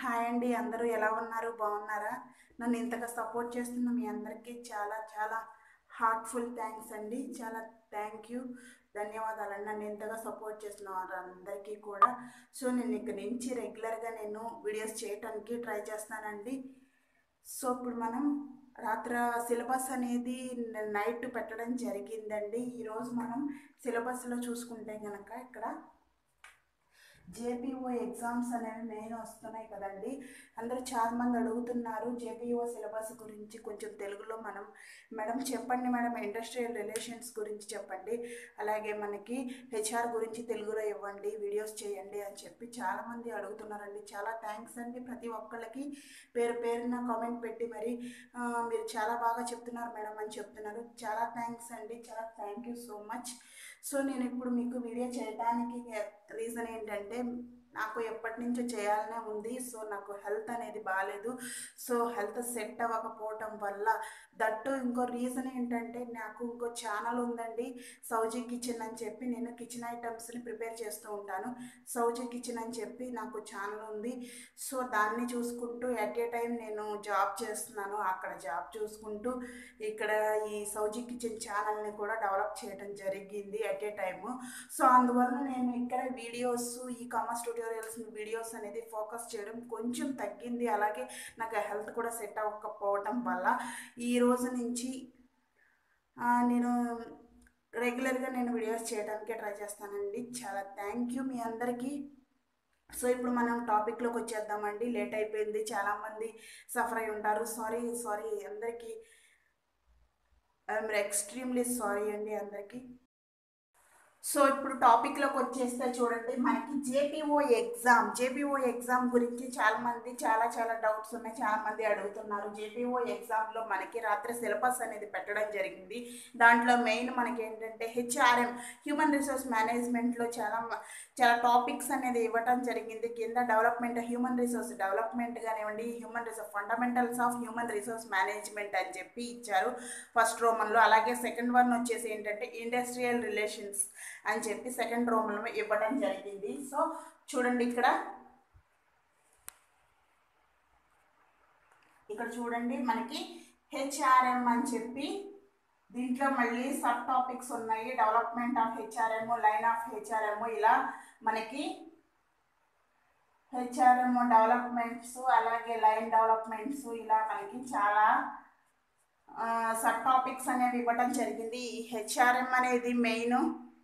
hi అండి అందరూ ఎలా ఉన్నారు బాగున్నారా నన్ను ఇంతగా సపోర్ట్ చేస్తున్న మీ అందరికీ చాలా చాలా హార్ట్ఫుల్ థ్యాంక్స్ అండి చాలా థ్యాంక్ యూ ధన్యవాదాలండి నన్ను ఇంతగా సపోర్ట్ చేస్తున్న వారందరికీ కూడా సో నేను ఇక్కడి నుంచి రెగ్యులర్గా నేను వీడియోస్ చేయటానికి ట్రై చేస్తానండి సో ఇప్పుడు మనం రాత్ర సిలబస్ అనేది నైట్ పెట్టడం జరిగిందండి ఈరోజు మనం సిలబస్లో చూసుకుంటే కనుక ఇక్కడ జేపీఓ ఎగ్జామ్స్ అనేవి మెయిన్ వస్తున్నాయి కదండి అందరూ చాలా మంది అడుగుతున్నారు జేపీఓ సిలబస్ గురించి కొంచెం తెలుగులో మనం మేడం చెప్పండి మేడం ఇండస్ట్రియల్ రిలేషన్స్ గురించి చెప్పండి అలాగే మనకి హెచ్ఆర్ గురించి తెలుగులో ఇవ్వండి వీడియోస్ చేయండి అని చెప్పి చాలామంది అడుగుతున్నారండి చాలా థ్యాంక్స్ అండి ప్రతి ఒక్కళ్ళకి పేరు పేరున కామెంట్ పెట్టి మరి ఆ, మీరు చాలా బాగా చెప్తున్నారు మేడం అని చెప్తున్నారు చాలా థ్యాంక్స్ అండి చాలా thank you so much so నేను ఇప్పుడు మీకు వీడియో చేయడానికి రీజన్ ఏంటంటే నాకు ఎప్పటి నుంచో చేయాలనే ఉంది సో నాకు హెల్త్ అనేది బాగాలేదు సో హెల్త్ సెట్ అవ్వకపోవటం వల్ల దట్టు ఇంకో రీజన్ ఏంటంటే నాకు ఇంకో ఛానల్ ఉందండి సౌజీ కిచెన్ అని చెప్పి నేను కిచెన్ ఐటమ్స్ని ప్రిపేర్ చేస్తూ ఉంటాను సౌజీ కిచెన్ అని చెప్పి నాకు ఛానల్ ఉంది సో దాన్ని చూసుకుంటూ ఎట్ ఏ టైం నేను జాబ్ చేస్తున్నాను అక్కడ జాబ్ చూసుకుంటూ ఇక్కడ ఈ సౌజీ కిచెన్ ఛానల్ని కూడా డెవలప్ చేయడం జరిగింది ఎట్ ఏ టైము సో అందువల్ల నేను ఇక్కడ videos ecommerce tutorials videos అనేది ఫోకస్ చేయడం కొంచెం తగ్గింది అలాగే నాకు హెల్త్ కూడా సెట్ అవ్వకపోవటం వల్ల ఈ రోజు నుంచి ఆ, నేను రెగ్యులర్గా నేను వీడియోస్ చేయడానికే ట్రై చేస్తానండి చాలా థ్యాంక్ యూ మీ అందరికీ సో ఇప్పుడు మనం టాపిక్లోకి వచ్చేద్దామండి లేట్ అయిపోయింది చాలామంది సఫర్ అయి ఉంటారు సారీ సారీ అందరికీ ఐఎమ్ ఎక్స్ట్రీమ్లీ సారీ అండి అందరికీ సో ఇప్పుడు టాపిక్లోకి వచ్చేస్తే చూడండి మనకి జేపీఓ ఎగ్జామ్ జేపీఓ ఎగ్జామ్ గురించి చాలా మంది చాలా చాలా డౌట్స్ ఉన్నాయి చాలా మంది అడుగుతున్నారు జేపీఓ ఎగ్జామ్లో మనకి రాత్రి సిలబస్ అనేది పెట్టడం జరిగింది దాంట్లో మెయిన్ మనకి ఏంటంటే హెచ్ఆర్ఎం హ్యూమన్ రిసోర్స్ మేనేజ్మెంట్లో చాలా మ- చాలా టాపిక్స్ అనేది ఇవ్వటం జరిగింది కింద డెవలప్మెంట్ హ్యూమన్ రిసోర్స్ డెవలప్మెంట్ కానివ్వండి human resource fundamentals of human resource management అని చెప్పి ఇచ్చారు ఫస్ట్ రోమన్లో అలాగే సెకండ్ వన్ వచ్చేసి ఏంటంటే ఇండస్ట్రియల్ రిలేషన్స్ అని చెప్పి సెకండ్ రోమన్లో ఇవ్వడం జరిగింది సో చూడండి ఇక్కడ ఇక్కడ చూడండి మనకి హెచ్ఆర్ఎం అని చెప్పి దీంట్లో మళ్ళీ సబ్ టాపిక్స్ ఉన్నాయి development of HRM line of HRM ఇలా మనకి హెచ్ఆర్ఎం డెవలప్మెంట్స్ అలాగే లైన్ డెవలప్మెంట్స్ ఇలా మనకి చాలా సబ్ టాపిక్స్ అనేవి ఇవ్వడం జరిగింది ఈ హెచ్ఆర్ఎం అనేది మెయిన్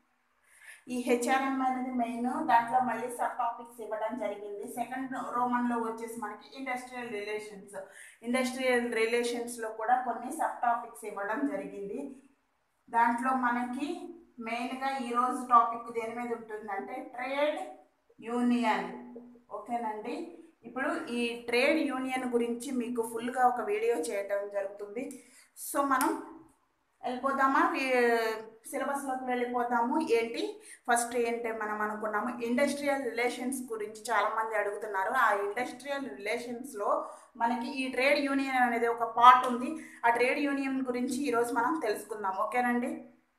ఈ హెచ్ఆర్ఎం అనేది మెయిన్ దాంట్లో మళ్ళీ సబ్ టాపిక్స్ ఇవ్వడం జరిగింది సెకండ్ రోమన్లో వచ్చేసి మనకి ఇండస్ట్రియల్ రిలేషన్స్ ఇండస్ట్రియల్ రిలేషన్స్లో కూడా కొన్ని సబ్ టాపిక్స్ ఇవ్వడం జరిగింది దాంట్లో మనకి మెయిన్గా ఈరోజు టాపిక్ దేని మీద ఉంటుందంటే ట్రేడ్ యూనియన్ ఓకేనండి ఇప్పుడు ఈ ట్రేడ్ యూనియన్ గురించి మీకు ఫుల్గా ఒక వీడియో చేయటం జరుగుతుంది సో మనం వెళ్ళిపోదామా సిలబస్లోకి వెళ్ళిపోతాము ఏంటి ఫస్ట్ ఏంటి మనం అనుకున్నాము ఇండస్ట్రియల్ రిలేషన్స్ గురించి చాలామంది అడుగుతున్నారు ఆ ఇండస్ట్రియల్ రిలేషన్స్లో మనకి ఈ ట్రేడ్ యూనియన్ అనేది ఒక పార్ట్ ఉంది ఆ ట్రేడ్ యూనియన్ గురించి ఈరోజు మనం తెలుసుకుందాం ఓకేనండి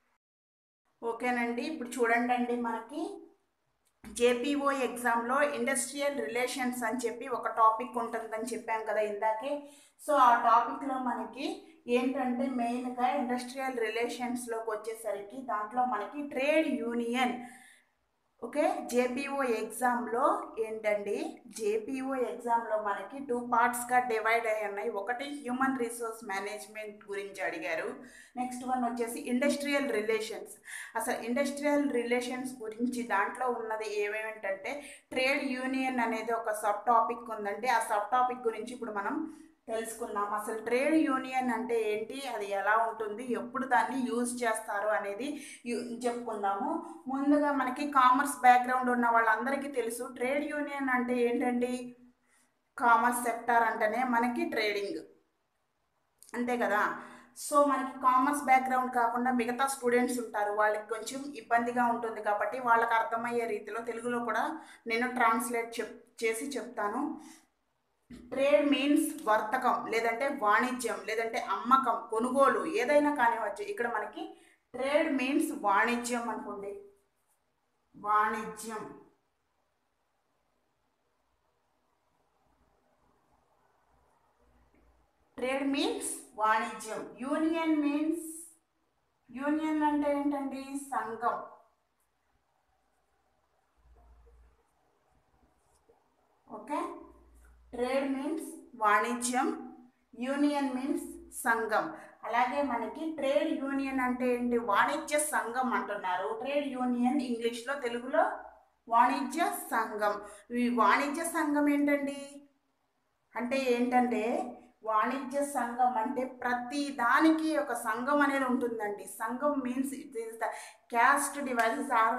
ఓకేనండి ఇప్పుడు చూడండి అండి మనకి జేపీఓ ఎగ్జామ్లో ఇండస్ట్రియల్ రిలేషన్స్ అని చెప్పి ఒక టాపిక్ ఉంటుందని చెప్పాం కదా ఇందాకే సో ఆ టాపిక్లో మనకి ఏంటంటే మెయిన్గా ఇండస్ట్రియల్ రిలేషన్స్లోకి వచ్చేసరికి దాంట్లో మనకి ట్రేడ్ యూనియన్ ఓకే జేపీఓ ఎగ్జామ్లో ఏంటండి జేపీఓ ఎగ్జామ్లో మనకి టూ పార్ట్స్గా డివైడ్ అయి ఉన్నాయి ఒకటి హ్యూమన్ రిసోర్స్ మేనేజ్మెంట్ గురించి అడిగారు నెక్స్ట్ వన్ వచ్చేసి ఇండస్ట్రియల్ రిలేషన్స్ అసలు ఇండస్ట్రియల్ రిలేషన్స్ గురించి దాంట్లో ఉన్నది ఏమేమిటంటే ట్రేడ్ యూనియన్ అనేది ఒక సబ్ టాపిక్ ఉందండి ఆ సబ్ టాపిక్ గురించి ఇప్పుడు మనం తెలుసుకుందాం అసలు ట్రేడ్ యూనియన్ అంటే ఏంటి అది ఎలా ఉంటుంది ఎప్పుడు దాన్ని యూజ్ చేస్తారు అనేది యు- చెప్పుకుందాము ముందుగా మనకి కామర్స్ బ్యాక్గ్రౌండ్ ఉన్న వాళ్ళందరికీ తెలుసు ట్రేడ్ యూనియన్ అంటే ఏంటండి కామర్స్ సెక్టార్ అంటేనే మనకి ట్రేడింగ్ అంతే కదా సో మనకి కామర్స్ బ్యాక్గ్రౌండ్ కాకుండా మిగతా స్టూడెంట్స్ ఉంటారు వాళ్ళకి కొంచెం ఇబ్బందిగా ఉంటుంది కాబట్టి వాళ్ళకి అర్థమయ్యే రీతిలో తెలుగులో కూడా నేను ట్రాన్స్లేట్ చెప్ చేసి చెప్తాను ట్రేడ్ మీన్స్ వర్తకం లేదంటే వాణిజ్యం లేదంటే అమ్మకం కొనుగోలు ఏదైనా కానివచ్చు ఇక్కడ మనకి ట్రేడ్ మీన్స్ వాణిజ్యం అనుకోండి వాణిజ్యం ట్రేడ్ మీన్స్ వాణిజ్యం యూనియన్ మీన్స్ యూనియన్ అంటే ఏంటండి సంఘం ఓకే ట్రేడ్ మీన్స్ వాణిజ్యం యూనియన్ మీన్స్ సంఘం అలాగే మనకి ట్రేడ్ యూనియన్ అంటే ఏంటి వాణిజ్య సంఘం అంటున్నారు ట్రేడ్ యూనియన్ ఇంగ్లీష్లో తెలుగులో వాణిజ్య సంఘం ఈ వాణిజ్య సంఘం ఏంటండి అంటే ఏంటంటే వాణిజ్య సంఘం అంటే ప్రతి దానికి ఒక సంఘం అనేది ఉంటుందండి సంఘం means it is the caste devices are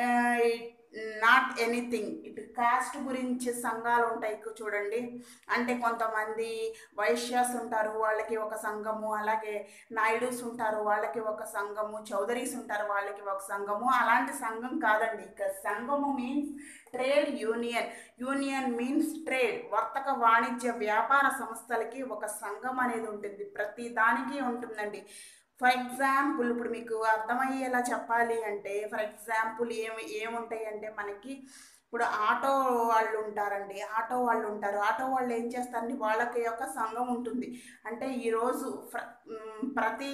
not anything ఇటు కాస్ట్ గురించి సంఘాలు ఉంటాయి ఇక్కడ చూడండి అంటే కొంతమంది వైశ్యాస్ ఉంటారు వాళ్ళకి ఒక సంఘము అలాగే నాయుడుస్ ఉంటారు వాళ్ళకి ఒక సంఘము చౌదరీస్ ఉంటారు వాళ్ళకి ఒక సంఘము అలాంటి సంఘం కాదండి ఇక్కడ సంఘము means trade union union means trade వర్తక వాణిజ్య వ్యాపార సంస్థలకి ఒక సంఘం అనేది ఉంటుంది ప్రతి దానికి ఉంటుందండి ఫర్ ఎగ్జాంపుల్ ఇప్పుడు మీకు అర్థమయ్యేలా చెప్పాలి అంటే ఫర్ ఎగ్జాంపుల్ ఏమి ఏముంటాయి అంటే మనకి ఇప్పుడు ఆటో వాళ్ళు ఉంటారండి ఆటో వాళ్ళు ఉంటారు ఆటో వాళ్ళు ఏం చేస్తారండి వాళ్ళకి యొక్క సంఘం ఉంటుంది అంటే ఈరోజు ఫ్ర మ్, ప్రతి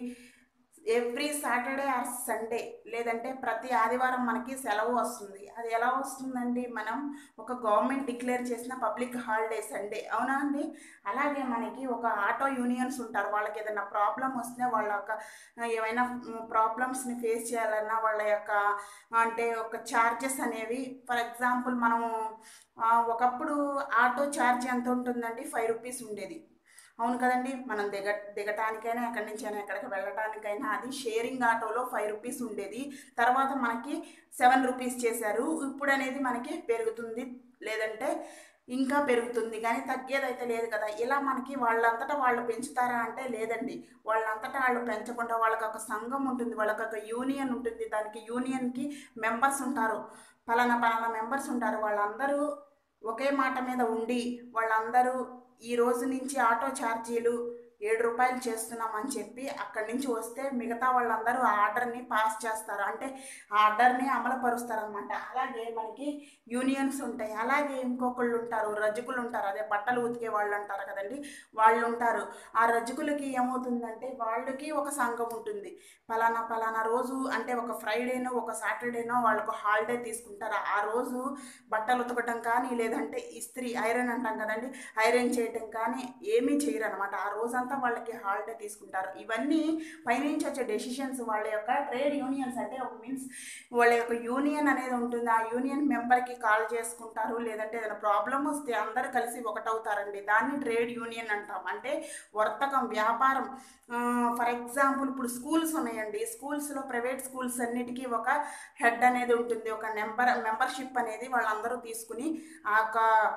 ఎవ్రీ సాటర్డే ఆర్ సండే లేదంటే ప్రతి ఆదివారం మనకి సెలవు వస్తుంది అది ఎలా వస్తుందండి మనం ఒక గవర్నమెంట్ డిక్లేర్ చేసిన పబ్లిక్ హాలిడే సండే అవునా అండి అలాగే మనకి ఒక ఆటో యూనియన్స్ ఉంటారు వాళ్ళకి ఏదైనా ప్రాబ్లం వస్తే వాళ్ళ యొక్క ఏమైనా ప్రాబ్లమ్స్ని ఫేస్ చేయాలన్నా వాళ్ళ యొక్క అంటే ఒక ఛార్జెస్ అనేవి ఫర్ ఎగ్జాంపుల్ మనము ఆ, ఒకప్పుడు ఆటో ఛార్జ్ ఎంత ఉంటుందండి ఫైవ్ రూపీస్ ఉండేది అవును కదండి మనం దిగ దిగటానికైనా ఎక్కడి నుంచైనా ఎక్కడికి వెళ్ళటానికైనా అది షేరింగ్ ఆటోలో ఫైవ్ రూపీస్ ఉండేది తర్వాత మనకి సెవెన్ రూపీస్ చేశారు ఇప్పుడు అనేది మనకి పెరుగుతుంది లేదంటే ఇంకా పెరుగుతుంది కానీ తగ్గేదైతే లేదు కదా ఇలా మనకి వాళ్ళంతటా వాళ్ళు పెంచుతారా అంటే లేదండి వాళ్ళంతటా వాళ్ళు పెంచకుండా వాళ్ళకి ఒక సంఘం ఉంటుంది వాళ్ళకి ఒక యూనియన్ ఉంటుంది దానికి యూనియన్కి మెంబర్స్ ఉంటారు పలానా పలానా మెంబర్స్ ఉంటారు వాళ్ళందరూ ఒకే మాట మీద ఉండి వాళ్ళందరూ ఈ రోజు నుంచి ఆటో ఛార్జీలు ఏడు రూపాయలు చేస్తున్నామని చెప్పి అక్కడి నుంచి వస్తే మిగతా వాళ్ళందరూ ఆ ఆర్డర్ని పాస్ చేస్తారు అంటే ఆ ఆర్డర్ని అమలుపరుస్తారు అనమాట అలాగే మనకి యూనియన్స్ ఉంటాయి అలాగే ఇంకొకళ్ళు ఉంటారు రజకులు ఉంటారు అదే బట్టలు ఉతికే వాళ్ళు అంటారు కదండి వాళ్ళు ఉంటారు ఆ రజకులకి ఏమవుతుందంటే వాళ్ళకి ఒక సంఘం ఉంటుంది పలానా పలానా రోజు అంటే ఒక ఫ్రైడేనో ఒక సాటర్డేనో వాళ్ళకు హాలిడే తీసుకుంటారు ఆ రోజు బట్టలు ఉతకటం కానీ లేదంటే ఇస్త్రీ ఐరన్ అంటాం కదండి ఐరన్ చేయటం కానీ ఏమీ చేయరు అనమాట ఆ రోజంతా వాళ్ళకి హాలిడే తీసుకుంటారు ఇవన్నీ పైనుంచి వచ్చే డెసిషన్స్ వాళ్ళ యొక్క ట్రేడ్ యూనియన్స్ అంటే ఒక మీన్స్ వాళ్ళ యొక్క యూనియన్ అనేది ఉంటుంది ఆ యూనియన్ మెంబర్కి కాల్ చేసుకుంటారు లేదంటే ఏదైనా ప్రాబ్లం వస్తే అందరూ కలిసి ఒకటవుతారండి దాన్ని ట్రేడ్ యూనియన్ అంటాం అంటే వర్తకం వ్యాపారం ఫర్ ఎగ్జాంపుల్ ఇప్పుడు స్కూల్స్ ఉన్నాయండి స్కూల్స్లో ప్రైవేట్ స్కూల్స్ అన్నిటికీ ఒక హెడ్ అనేది ఉంటుంది ఒక నెంబర్ మెంబర్షిప్ అనేది వాళ్ళందరూ తీసుకుని ఆ యొక్క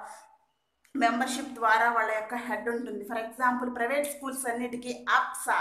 మెంబర్షిప్ ద్వారా వాళ్ళ యొక్క హెడ్ ఉంటుంది ఫర్ ఎగ్జాంపుల్ ప్రైవేట్ స్కూల్స్ అన్నిటికీ అప్సా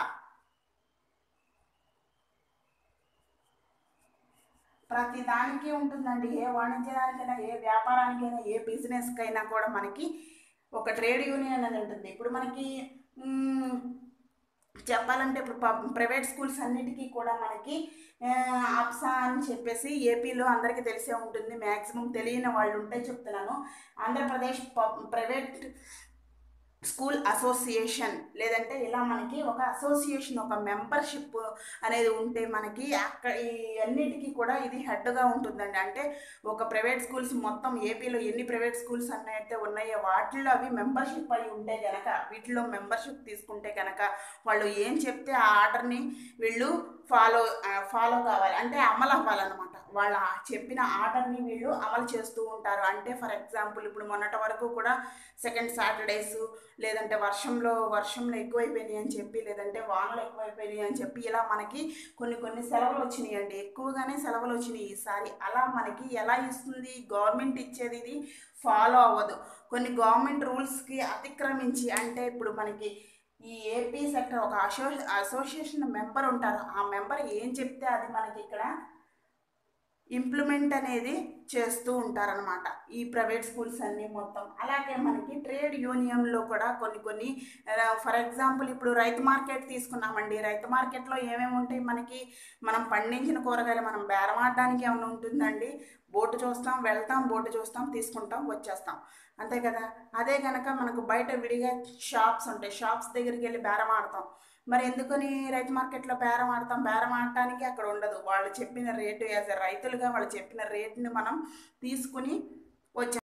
ప్రతి దానికి ఉంటుందండి ఏ వాణిజ్యానికైనా ఏ వ్యాపారానికైనా ఏ బిజినెస్కైనా కూడా మనకి ఒక ట్రేడ్ యూనియన్ అనేది ఉంటుంది ఇప్పుడు మనకి మ్, చెప్పాలంటే ఇప్పుడు పబ్ ప్రైవేట్ స్కూల్స్ అన్నిటికీ కూడా మనకి ఆ, అప్సా అని చెప్పేసి ఏపీలో అందరికీ తెలిసే ఉంటుంది మ్యాక్సిమం తెలియని వాళ్ళు ఉంటే చెప్తున్నాను ఆంధ్రప్రదేశ్ పబ్ ప్రైవేట్ స్కూల్ అసోసియేషన్ లేదంటే ఇలా మనకి ఒక అసోసియేషన్ ఒక మెంబర్షిప్ అనేది ఉంటే మనకి అక్కడ ఈ అన్నిటికీ కూడా ఇది హెడ్గా ఉంటుందండి అంటే ఒక ప్రైవేట్ స్కూల్స్ మొత్తం ఏపీలో ఎన్ని ప్రైవేట్ స్కూల్స్ అన్నైతే ఉన్నాయో వాటిల్లో అవి మెంబర్షిప్ అయి ఉంటే కనుక వీటిలో మెంబర్షిప్ తీసుకుంటే కనుక వాళ్ళు ఏం చెప్తే ఆ ఆర్డర్ని వీళ్ళు ఫాలో ఫాలో కావాలి అంటే అమలు అవ్వాలన్నమాట వాళ్ళ చెప్పిన ఆర్డర్ని వీళ్ళు అమలు చేస్తూ ఉంటారు అంటే ఫర్ ఎగ్జాంపుల్ ఇప్పుడు మొన్నటి వరకు కూడా సెకండ్ సాటర్డేస్ లేదంటే వర్షంలో వర్షంలో ఎక్కువైపోయినాయి అని చెప్పి లేదంటే వానలు ఎక్కువైపోయినాయి అని చెప్పి ఇలా మనకి కొన్ని కొన్ని సెలవులు వచ్చినాయి అండి ఎక్కువగానే సెలవులు వచ్చినాయి ఈసారి అలా మనకి ఎలా ఇస్తుంది గవర్నమెంట్ ఇచ్చేది ఇది ఫాలో అవ్వదు కొన్ని గవర్నమెంట్ రూల్స్కి అతిక్రమించి అంటే ఇప్పుడు మనకి ఈ ఏపీ సెక్టర్ ఒక అసో అసోసియేషన్ మెంబర్ ఉంటారు ఆ మెంబర్ ఏం చెప్తే అది మనకి ఇక్కడ ఇంప్లిమెంట్ అనేది చేస్తూ ఉంటారనమాట ఈ ప్రైవేట్ స్కూల్స్ అన్నీ మొత్తం అలాగే మనకి ట్రేడ్ యూనియన్లో కూడా కొన్ని కొన్ని ఫర్ ఎగ్జాంపుల్ ఇప్పుడు రైతు మార్కెట్ తీసుకున్నామండి రైతు మార్కెట్లో ఏమేమి ఉంటాయి మనకి మనం పండించిన కూరగాయలు మనం బేరమాడడానికి ఏమైనా ఉంటుందండి బోటు చూస్తాం వెళ్తాం బోటు చూస్తాం తీసుకుంటాం వచ్చేస్తాం అంతే కదా అదే కనుక మనకు బయట విడిగా షాప్స్ ఉంటాయి షాప్స్ దగ్గరికి వెళ్ళి బేరం ఆడతాం మరి ఎందుకని రైతు మార్కెట్లో బేరం ఆడతాం బేరం ఆడటానికి అక్కడ ఉండదు వాళ్ళు చెప్పిన రేటు యాజ్ ఎ రైతులుగా వాళ్ళు చెప్పిన రేటుని మనం తీసుకుని వచ్చాం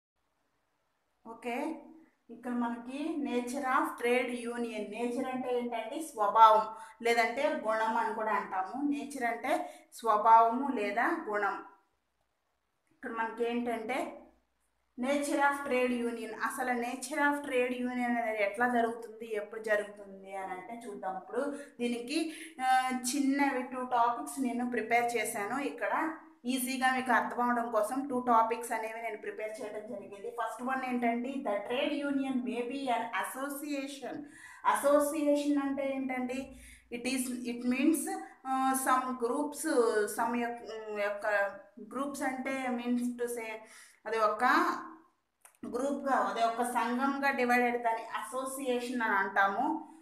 ఓకే ఇక్కడ మనకి nature of trade union nature అంటే ఏంటంటే స్వభావం లేదంటే గుణం అని కూడా అంటాము నేచర్ అంటే స్వభావము లేదా గుణం ఇక్కడ మనకి ఏంటంటే నేచర్ ఆఫ్ ట్రేడ్ యూనియన్ అసలు నేచర్ ఆఫ్ ట్రేడ్ యూనియన్ అనేది ఎట్లా జరుగుతుంది ఎప్పుడు జరుగుతుంది అని అంటే చూద్దాం ఇప్పుడు దీనికి ఆ, చిన్నవి టూ టాపిక్స్ నేను ప్రిపేర్ చేశాను ఇక్కడ ఈజీగా మీకు అర్థం అవడం కోసం టూ టాపిక్స్ అనేవి నేను ప్రిపేర్ చేయడం జరిగింది ఫస్ట్ వన్ ఏంటంటే the trade union maybe an association association అంటే ఏంటండి it is it means some groups some యొక్క గ్రూప్స్ అంటే మీన్స్ టు సే అది ఒక గ్రూప్గా అదే ఒక సంఘంగా డివైడెడ్ దాని అసోసియేషన్ అని అంటాము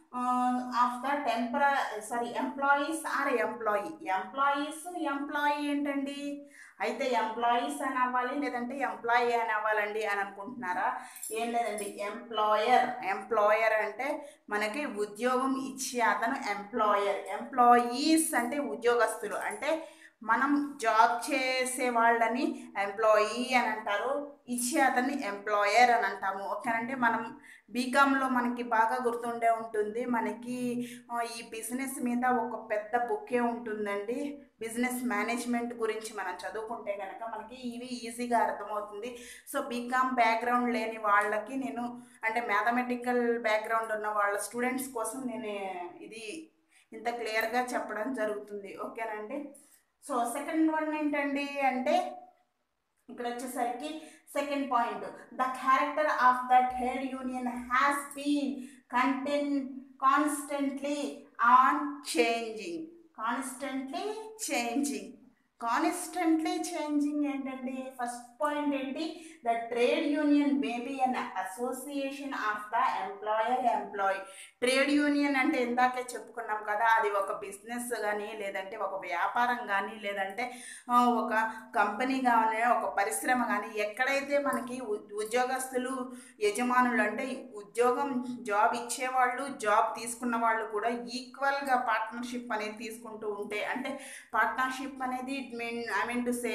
ఆఫ్ ద టెంపర sorry employees or employee employees employee ఏంటండి అయితే ఎంప్లాయీస్ అని అవ్వాలి లేదంటే ఎంప్లాయీ అని అవ్వాలండి అని అనుకుంటున్నారా ఏం లేదండి ఎంప్లాయర్ ఎంప్లాయర్ అంటే మనకి ఉద్యోగం ఇచ్చే అతను ఎంప్లాయర్ ఎంప్లాయీస్ అంటే ఉద్యోగస్తులు అంటే మనం జాబ్ చేసే వాళ్ళని ఎంప్లాయీ అని అంటారు ఇచ్చే అతన్ని ఎంప్లాయర్ అని అంటాము ఓకేనండి మనం బీకామ్లో మనకి బాగా గుర్తుండే ఉంటుంది మనకి ఆ, ఈ బిజినెస్ మీద ఒక పెద్ద బుక్కే ఉంటుందండి బిజినెస్ మేనేజ్మెంట్ గురించి మనం చదువుకుంటే కనుక మనకి ఇవి ఈజీగా అర్థమవుతుంది సో బీకామ్ బ్యాక్గ్రౌండ్ లేని వాళ్ళకి నేను అంటే మ్యాథమెటికల్ బ్యాక్గ్రౌండ్ ఉన్న వాళ్ళ స్టూడెంట్స్ కోసం నేను ఇది ఇంత క్లియర్గా చెప్పడం జరుగుతుంది ఓకేనండి సో సెకండ్ వన్ ఏంటండి అంటే ఇక్కడ వచ్చేసరికి second point the character of the trade union has been కంటెన్ constantly on changing constantly changing constantly changing ఏంటండి ఫస్ట్ పాయింట్ ఏంటి the trade union maybe an association of the employer employee trade union అంటే ఇందాకే చెప్పుకున్నాం కదా అది ఒక business కానీ లేదంటే ఒక వ్యాపారం కానీ లేదంటే ఆ, ఒక కంపెనీ కానీ ఒక పరిశ్రమ కానీ ఎక్కడైతే మనకి ఉ- ఉద్యోగస్తులు యజమానులు అంటే ఉద్యోగం జాబ్ ఇచ్చేవాళ్ళు జాబ్ తీసుకున్న వాళ్ళు కూడా ఈక్వల్గా పార్ట్నర్షిప్ అనేది తీసుకుంటూ ఉంటే అంటే పార్ట్నర్షిప్ అనేది it mean I mean to say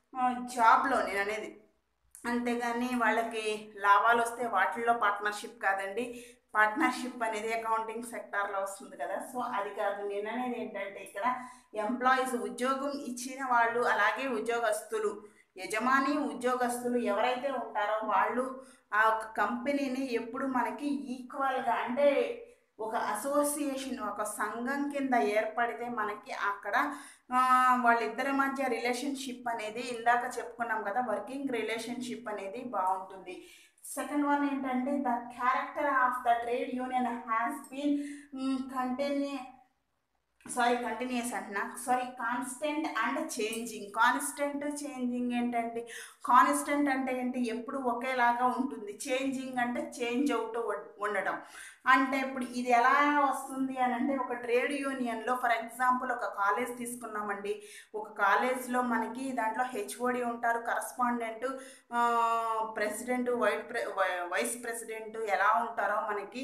జాబ్లో నేను అనేది అంతేగాని వాళ్ళకి లాభాలు వస్తే వాటిల్లో పార్ట్నర్షిప్ కాదండి పార్ట్నర్షిప్ అనేది అకౌంటింగ్ సెక్టార్లో వస్తుంది కదా సో అది కాదు నేను అనేది ఏంటంటే ఇక్కడ ఎంప్లాయీస్ ఉద్యోగం ఇచ్చిన వాళ్ళు అలాగే ఉద్యోగస్తులు యజమాని ఉద్యోగస్తులు ఎవరైతే ఉంటారో వాళ్ళు ఆ ఒక కంపెనీని ఎప్పుడు మనకి ఈక్వల్గా అంటే ఒక అసోసియేషన్ ఒక సంఘం కింద ఏర్పడితే మనకి అక్కడ ఆ, వాళ్ళిద్దరి మధ్య రిలేషన్షిప్ అనేది ఇందాక చెప్పుకున్నాం కదా వర్కింగ్ రిలేషన్షిప్ అనేది బాగుంటుంది సెకండ్ వన్ ఏంటంటే the character of the trade union has been continue sorry continues అంటున్నా sorry constant and changing constant changing ఏంటంటే కాన్స్టెంట్ అంటే ఏంటి ఎప్పుడు ఒకేలాగా ఉంటుంది చేంజింగ్ అంటే చేంజ్ అవుతూ ఉం- ఉండడం అంటే ఇప్పుడు ఇది ఎలా వస్తుంది అని అంటే ఒక ట్రేడ్ యూనియన్లో ఫర్ ఎగ్జాంపుల్ ఒక కాలేజ్ తీసుకున్నామండి ఒక కాలేజ్లో మనకి దాంట్లో హెచ్ఓడి ఉంటారు కరస్పాండెంట్ ప్రెసిడెంట్ వైట్ ప్రె వై- వైస్ ప్రెసిడెంట్ ఎలా ఉంటారో మనకి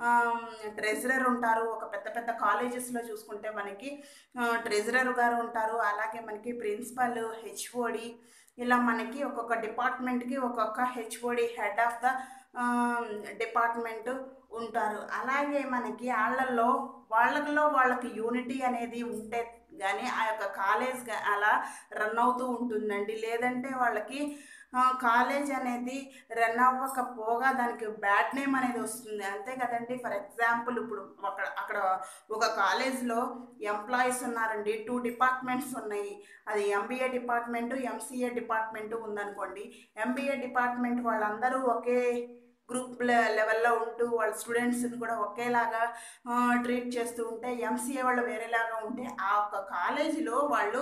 ట్రెజరర్ ఉంటారు ఒక పెద్ద పెద్ద కాలేజెస్లో చూసుకుంటే మనకి ట్రెజరర్ గారు ఉంటారు అలాగే మనకి ప్రిన్సిపల్ హెచ్ఓడి ఇలా మనకి ఒక్కొక్క డిపార్ట్మెంట్కి ఒక్కొక్క HOD head of the department ఉంటారు అలాగే మనకి వాళ్ళల్లో వాళ్ళలో వాళ్ళకి యూనిటీ అనేది ఉంటే కానీ ఆ యొక్క కాలేజ్ గా- అలా రన్ అవుతూ ఉంటుందండి లేదంటే వాళ్ళకి ఆ, కాలేజ్ అనేది రన్ అవ్వకపోగా దానికి బ్యాడ్ నేమ్ అనేది వస్తుంది అంతే కదండి ఫర్ ఎగ్జాంపుల్ ఇప్పుడు అక్కడ అక్కడ ఒక కాలేజ్లో ఎంప్లాయీస్ ఉన్నారండి టూ డిపార్ట్మెంట్స్ ఉన్నాయి అది ఎంబీఏ డిపార్ట్మెంటు ఎంసీఏ డిపార్ట్మెంటు ఉందనుకోండి ఎంబీఏ డిపార్ట్మెంట్ వాళ్ళందరూ ఒకే గ్రూప్ లెవెల్లో ఉంటూ వాళ్ళ స్టూడెంట్స్ని కూడా ఒకేలాగా ట్రీట్ చేస్తూ ఉంటే ఎంసీఏ వాళ్ళు వేరేలాగా ఉంటే ఆ ఒక్క కాలేజీలో వాళ్ళు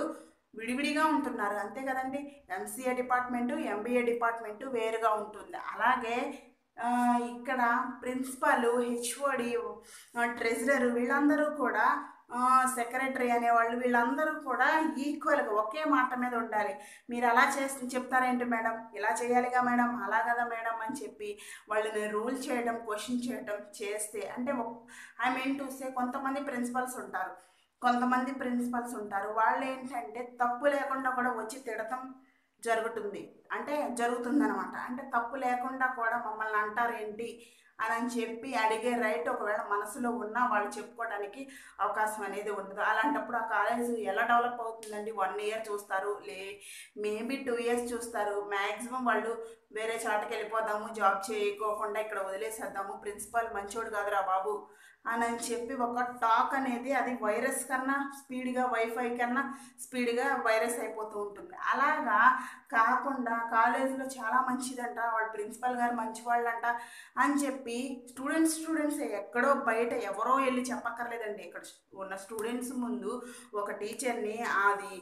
విడివిడిగా ఉంటున్నారు అంతే కదండి ఎంసీఏ డిపార్ట్మెంటు ఎంబీఏ డిపార్ట్మెంటు వేరుగా ఉంటుంది అలాగే ఆ, ఇక్కడ ప్రిన్సిపల్ హెచ్ఓడి ట్రెజరర్ వీళ్ళందరూ కూడా సెక్రటరీ అనేవాళ్ళు వీళ్ళందరూ కూడా ఈక్వల్గా ఒకే మాట మీద ఉండాలి మీరు అలా చేసి చెప్తారేంటి మేడం ఇలా చేయాలిగా మేడం అలా కదా మేడం అని చెప్పి వాళ్ళని రూల్ చేయడం క్వశ్చన్ చేయడం చేస్తే అంటే ఐ మీన్ టు సే కొంతమంది ప్రిన్సిపల్స్ ఉంటారు కొంతమంది ప్రిన్సిపల్స్ ఉంటారు వాళ్ళు ఏంటంటే తప్పు లేకుండా కూడా వచ్చి తిడతాం జరుగుతుంది అంటే జరుగుతుందనమాట అంటే తప్పు లేకుండా కూడా మమ్మల్ని అంటారు ఏంటి అని అని చెప్పి అడిగే రైట్ ఒకవేళ మనసులో ఉన్నా వాళ్ళు చెప్పుకోవడానికి అవకాశం అనేది ఉండదు అలాంటప్పుడు ఆ కాలేజ్ ఎలా డెవలప్ అవుతుందండి వన్ ఇయర్ చూస్తారు లే మేబీ టూ ఇయర్స్ చూస్తారు మ్యాక్సిమం వాళ్ళు వేరే చాటకి వెళ్ళిపోదాము జాబ్ చేయకోకుండా ఇక్కడ వదిలేసేద్దాము ప్రిన్సిపల్ మంచోడు కాదురా బాబు అని అని చెప్పి ఒక టాక్ అనేది అది వైరస్ కన్నా స్పీడ్గా వైఫై కన్నా స్పీడ్గా వైరస్ అయిపోతూ ఉంటుంది అలాగా కాకుండా కాలేజీలో చాలా మంచిదంట వాళ్ళ ప్రిన్సిపల్ గారు మంచివాళ్ళంట అని చెప్పి స్టూడెంట్స్ స్టూడెంట్స్ ఎక్కడో బయట ఎవరో వెళ్ళి చెప్పక్కర్లేదండి ఇక్కడ ఉన్న స్టూడెంట్స్ ముందు ఒక టీచర్ని అది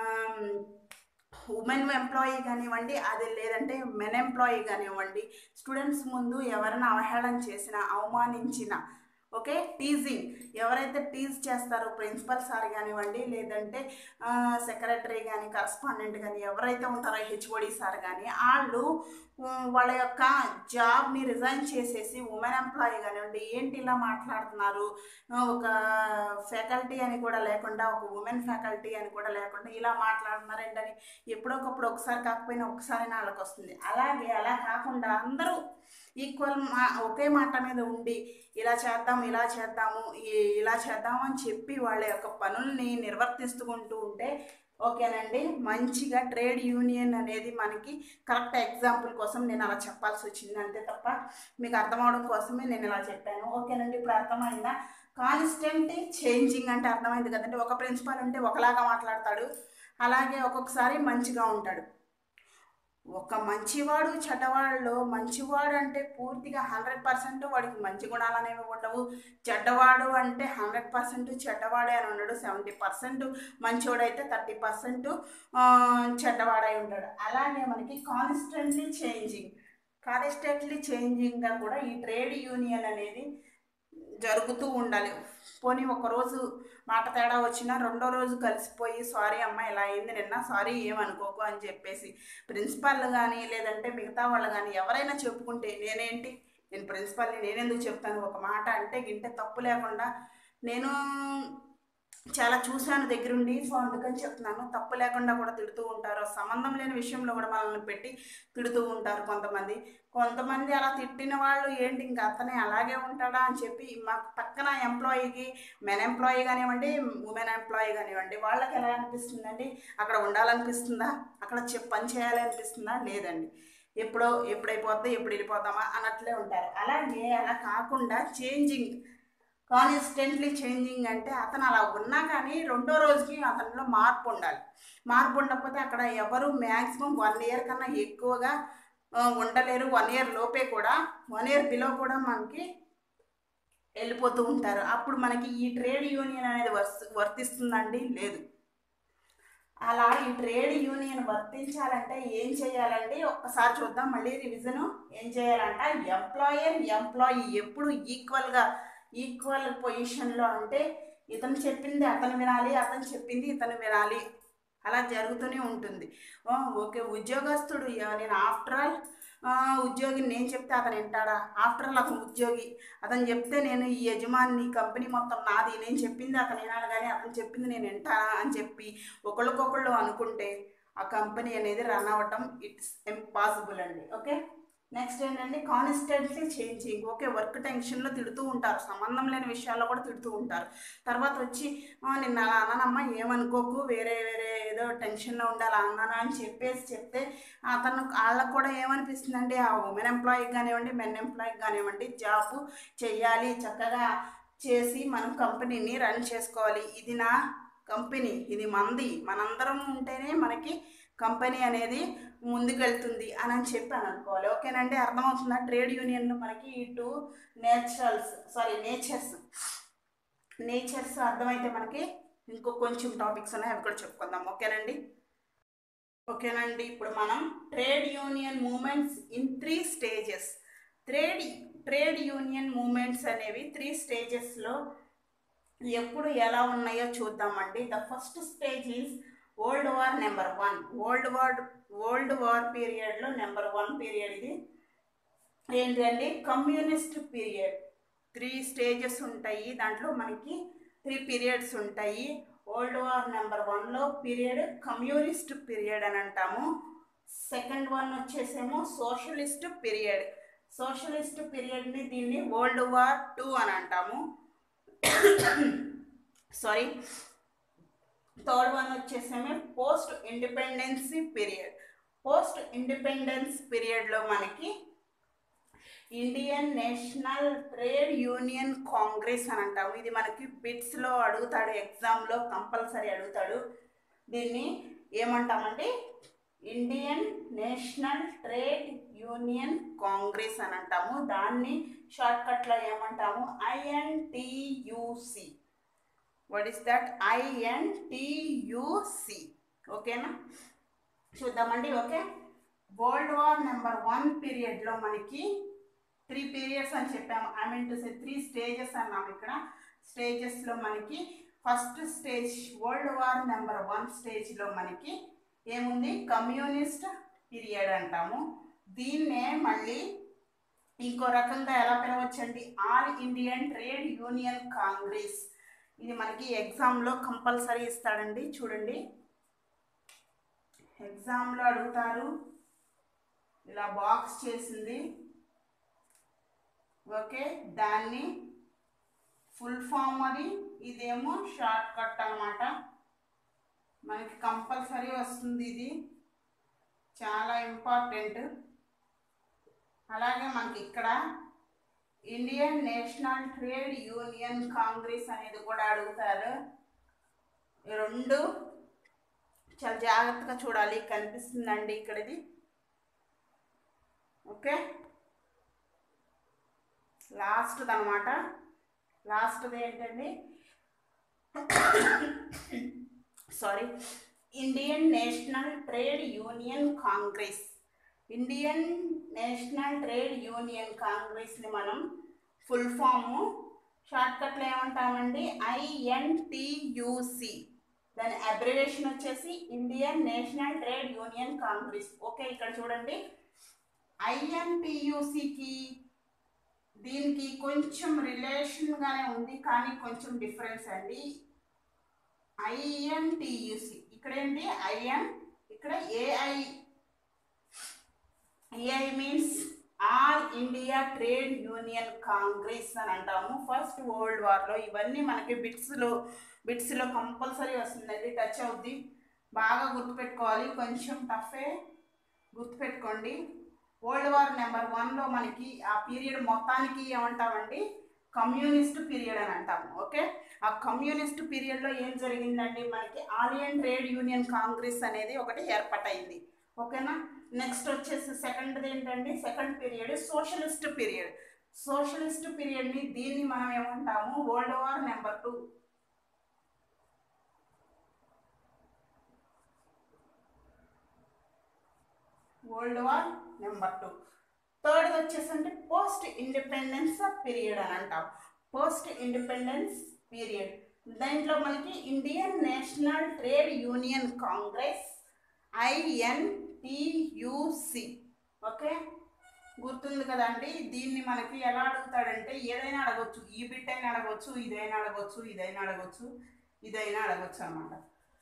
ఉమెన్ ఎంప్లాయీ కానివ్వండి అది లేదంటే మెన్ ఎంప్లాయీ కానివ్వండి స్టూడెంట్స్ ముందు ఎవరైనా అవహేళన చేసిన అవమానించిన ఓకే టీజింగ్ ఎవరైతే టీజ్ చేస్తారో ప్రిన్సిపల్ సార్ కానివ్వండి లేదంటే సెక్రటరీ కానీ కరస్పాండెంట్ కానీ ఎవరైతే ఉంటారో హెచ్ఓడి సార్ కానీ వాళ్ళు ఉమ్, వాళ్ళ యొక్క జాబ్ని రిజైన్ చేసేసి ఉమెన్ ఎంప్లాయీ కానివ్వండి ఏంటి ఇలా మాట్లాడుతున్నారు ఆ, ఒక ఫ్యాకల్టీ అని కూడా లేకుండా ఒక ఉమెన్ ఫ్యాకల్టీ అని కూడా లేకుండా ఇలా మాట్లాడుతున్నారు ఏంటని ఎప్పుడొకప్పుడు ఒకసారి కాకపోయినా ఒకసారైనా వాళ్ళకి వస్తుంది అలాగే అలా కాకుండా అందరూ ఈక్వల్ మా ఒకే మాట మీద ఉండి ఇలా చేద్దాం ఇలా చేద్దాము ఈ- ఇలా చేద్దాము అని చెప్పి వాళ్ళ యొక్క పనుల్ని నిర్వర్తిస్తుకుంటూ ఉంటే ఓకేనండి మంచిగా ట్రేడ్ యూనియన్ అనేది మనకి కరెక్ట్ ఎగ్జాంపుల్ కోసం నేను అలా చెప్పాల్సి వచ్చింది అంతే తప్ప మీకు అర్థం అవడం కోసమే నేను ఇలా చెప్పాను ఓకేనండి ఇప్పుడు అర్థమైందా కాన్స్టెంట్ చేంజింగ్ అంటే అర్థమైంది కదండి ఒక ప్రిన్సిపాల్ ఉంటే ఒకలాగా మాట్లాడతాడు అలాగే ఒక్కొక్కసారి మంచిగా ఉంటాడు ఒక మంచివాడు చెడ్డవాళ్ళలో మంచివాడు అంటే పూర్తిగా హండ్రెడ్ పర్సెంట్ వాడికి మంచి గుణాలు అనేవి ఉండవు చెడ్డవాడు అంటే హండ్రెడ్ పర్సెంట్ చెడ్డవాడే అని ఉండడు సెవెంటీ పర్సెంట్ మంచివాడైతే థర్టీ పర్సెంట్ చెడ్డవాడై ఉంటాడు అలాగే మనకి కాన్స్టెంట్లీ చేంజింగ్ కాన్స్టెంట్లీ చేంజింగ్గా కూడా ఈ ట్రేడ్ యూనియన్ అనేది జరుగుతూ ఉండాలి పోనీ ఒకరోజు మాట తేడా వచ్చినా రెండో రోజు కలిసిపోయి సారీ అమ్మ ఇలా అయింది నిన్న సారీ ఏమనుకోకు అని చెప్పేసి ప్రిన్సిపాల్ కానీ లేదంటే మిగతా వాళ్ళు కానీ ఎవరైనా చెప్పుకుంటే నేనేంటి నేను ప్రిన్సిపాల్ని నేనెందుకు చెప్తాను ఒక మాట అంటే గింటే తప్పు లేకుండా నేను చాలా చూశాను దగ్గరుండి సో అందుకని చెప్తున్నాను తప్పు లేకుండా కూడా తిడుతూ ఉంటారు సంబంధం లేని విషయంలో కూడా మనల్ని పెట్టి తిడుతూ ఉంటారు కొంతమంది కొంతమంది అలా తిట్టిన వాళ్ళు ఏంటి ఇంకా అతనే అలాగే ఉంటాడా అని చెప్పి మా పక్కన ఎంప్లాయీకి మెన్ ఎంప్లాయీ కానివ్వండి ఉమెన్ ఎంప్లాయీ కానివ్వండి వాళ్ళకి ఎలా అనిపిస్తుందండి అక్కడ ఉండాలనిపిస్తుందా అక్కడ చె పని చేయాలనిపిస్తుందా లేదండి ఎప్పుడో ఎప్పుడైపోద్దా ఎప్పుడు వెళ్ళిపోతామా అన్నట్లే ఉంటారు అలాగే అలా కాకుండా చేంజింగ్ కాన్స్టెంట్లీ చేంజింగ్ అంటే అతను అలా ఉన్నా కానీ రెండో రోజుకి అతనిలో మార్పు ఉండాలి మార్పు ఉండకపోతే అక్కడ ఎవరు మ్యాక్సిమం వన్ ఇయర్ కన్నా ఎక్కువగా ఆ, ఉండలేరు వన్ ఇయర్ లోపే కూడా వన్ ఇయర్ బిలో కూడా మనకి వెళ్ళిపోతూ ఉంటారు అప్పుడు మనకి ఈ ట్రేడ్ యూనియన్ అనేది వర్స్ వర్తిస్తుందండి లేదు అలా ఈ ట్రేడ్ యూనియన్ వర్తించాలంటే ఏం చేయాలండి ఒక్కసారి చూద్దాం మళ్ళీ రివిజన్ ఏం చేయాలంట ఎంప్లాయర్ ఎంప్లాయీ ఎప్పుడు ఈక్వల్గా ఈక్వల్ పొజిషన్లో అంటే ఇతను చెప్పింది అతను వినాలి అతను చెప్పింది ఇతను వినాలి అలా జరుగుతూనే ఉంటుంది ఓ, ఓకే ఉద్యోగస్తుడు ఇక నేను ఆఫ్టర్ ఆల్ ఉద్యోగి నేను చెప్తే అతను వింటాడా ఆఫ్టర్ ఆల్ అతను ఉద్యోగి అతను చెప్తే నేను ఈ యజమాని కంపెనీ మొత్తం నాది నేను చెప్పింది అతను వినాలి కానీ అతను చెప్పింది నేను వింటానా అని చెప్పి ఒకళ్ళకొకళ్ళు అనుకుంటే ఆ కంపెనీ అనేది రన్ అవ్వటం ఇట్స్ ఇంపాసిబుల్ అండి ఓకే నెక్స్ట్ ఏంటంటే కాన్స్టెంట్లీ చేంజింగ్ ఓకే వర్క్ టెన్షన్లో తిడుతూ ఉంటారు సంబంధం లేని విషయాల్లో కూడా తిడుతూ ఉంటారు తర్వాత వచ్చి "ఆ, నిన్న అలా అన్నానమ్మా ఏమనుకోకు వేరే వేరే ఏదో టెన్షన్లో ఉండాలి అన్నాను అని చెప్పేసి చెప్తే అతను వాళ్ళకు కూడా ఏమనిపిస్తుందండి ఆ ఉమెన్ ఎంప్లాయీకి కానివ్వండి మెన్ ఎంప్లాయీకి కానివ్వండి జాబ్ చెయ్యాలి చక్కగా చేసి మనం కంపెనీని రన్ చేసుకోవాలి ఇది నా కంపెనీ ఇది మంది మనందరం ఉంటేనే మనకి కంపెనీ అనేది ముందుకెళ్తుంది అని అని చెప్పి అని అనుకోవాలి ఓకేనండి అర్థమవుతుందా ట్రేడ్ యూనియన్లో మనకి ఈ two naturals sorry natures natures అర్థమైతే మనకి ఇంకో కొంచెం టాపిక్స్ ఉన్నాయి అవి కూడా చెప్పుకుందాం ఓకేనండి ఓకేనండి ఇప్పుడు మనం trade union movements in three stages trade trade union movements అనేవి త్రీ స్టేజెస్లో ఎప్పుడు ఎలా ఉన్నాయో చూద్దామండి the first stage is world war number one world war world war పీరియడ్లో నెంబర్ వన్ పీరియడ్ ఇది ఏంటండి కమ్యూనిస్ట్ పీరియడ్ త్రీ స్టేజెస్ ఉంటాయి దాంట్లో మనకి త్రీ పీరియడ్స్ ఉంటాయి ఓల్డ్ వార్ నెంబర్ వన్లో పీరియడ్ కమ్యూనిస్ట్ పీరియడ్ అని అంటాము సెకండ్ వన్ వచ్చేసేమో సోషలిస్ట్ పీరియడ్ సోషలిస్ట్ పీరియడ్ని దీన్ని వరల్డ్ వార్ టూ అని అంటాము సారీ థర్డ్ వన్ వచ్చేసేమో post independency period post independence పీరియడ్లో మనకి Indian national trade union congress అని అంటాము ఇది మనకి బిట్స్లో అడుగుతాడు ఎగ్జామ్లో కంపల్సరీ అడుగుతాడు దీన్ని ఏమంటామంటే Indian national trade union congress అని అంటాము దాన్ని షార్ట్కట్లో ఏమంటాము INTUC what is that INTUC ఓకేనా చూద్దామండి okay world war number one పీరియడ్లో మనకి త్రీ పీరియడ్స్ అని చెప్పాము I mean to say three stages అన్నాము ఇక్కడ స్టేజెస్లో మనకి first stage world war number one స్టేజ్లో మనకి ఏముంది కమ్యూనిస్ట్ పీరియడ్ అంటాము దీన్నే మళ్ళీ ఇంకో రకంగా ఎలా పిలవచ్చండి all Indian trade union congress ఇది మనకి ఎగ్జామ్లో కంపల్సరీ ఇస్తాడండి చూడండి ఎగ్జామ్లో అడుగుతారు ఇలా బాక్స్ చేసింది ఓకే దాన్ని ఫుల్ ఫామ్ అది ఇదేమో షార్ట్ కట్ అనమాట మనకి కంపల్సరీ వస్తుంది ఇది చాలా ఇంపార్టెంట్ అలాగే మనకి ఇక్కడ Indian national trade union congress అనేది కూడా అడుగుతారు ఈ రెండు చాలా జాగ్రత్తగా చూడాలి కనిపిస్తుందండి ఇక్కడ ఇది ఓకే లాస్ట్ది అనమాట లాస్ట్ది ఏంటండి sorry Indian national trade union congress Indian national trade union కాంగ్రెస్ని మనం ఫుల్ ఫాము షార్ట్కట్లో ఏమంటామండి ఐఎన్టీయూసి దాని అబ్రివేషన్ వచ్చేసి Indian national trade union congress okay ఇక్కడ చూడండి ఐఎన్టీయూసికి దీనికి కొంచెం రిలేషన్గానే ఉంది కానీ కొంచెం డిఫరెన్స్ అండి ఐఎన్టీయూసి ఇక్కడ ఏంటి ఐఎన్ ఇక్కడ AI AI means all India trade union congress అని అంటాము ఫస్ట్ వరల్డ్ వార్లో ఇవన్నీ మనకి బిట్స్లో బిట్స్లో కంపల్సరీ వస్తుందండి టచ్ అవుద్ది బాగా గుర్తుపెట్టుకోవాలి కొంచెం టఫే గుర్తుపెట్టుకోండి వరల్డ్ వార్ నెంబర్ వన్లో మనకి ఆ పీరియడ్ మొత్తానికి ఏమంటామండి కమ్యూనిస్ట్ పీరియడ్ అని అంటాము ఓకే ఆ కమ్యూనిస్ట్ పీరియడ్లో ఏం జరిగిందండి మనకి ఆలియన్ ట్రేడ్ యూనియన్ కాంగ్రెస్ అనేది ఒకటి ఏర్పాటైంది ఓకేనా నెక్స్ట్ వచ్చేసి సెకండ్ది ఏంటండి second period socialist period socialist పీరియడ్ని దీన్ని మనం ఏమంటాము world war number two world war number two third వచ్చేసంటే పోస్ట్ ఇండిపెండెన్స్ పీరియడ్ అని అంటాం పోస్ట్ ఇండిపెండెన్స్ పీరియడ్ దాంట్లో మనకి Indian national trade union congress INTUC okay గుర్తుంది కదండి దీన్ని మనకి ఎలా అడుగుతాడంటే ఏదైనా అడగొచ్చు ఈ బిట్ అయినా అడగొచ్చు ఇదైనా అడగొచ్చు ఇదైనా అడగొచ్చు ఇదైనా అడగొచ్చు అనమాట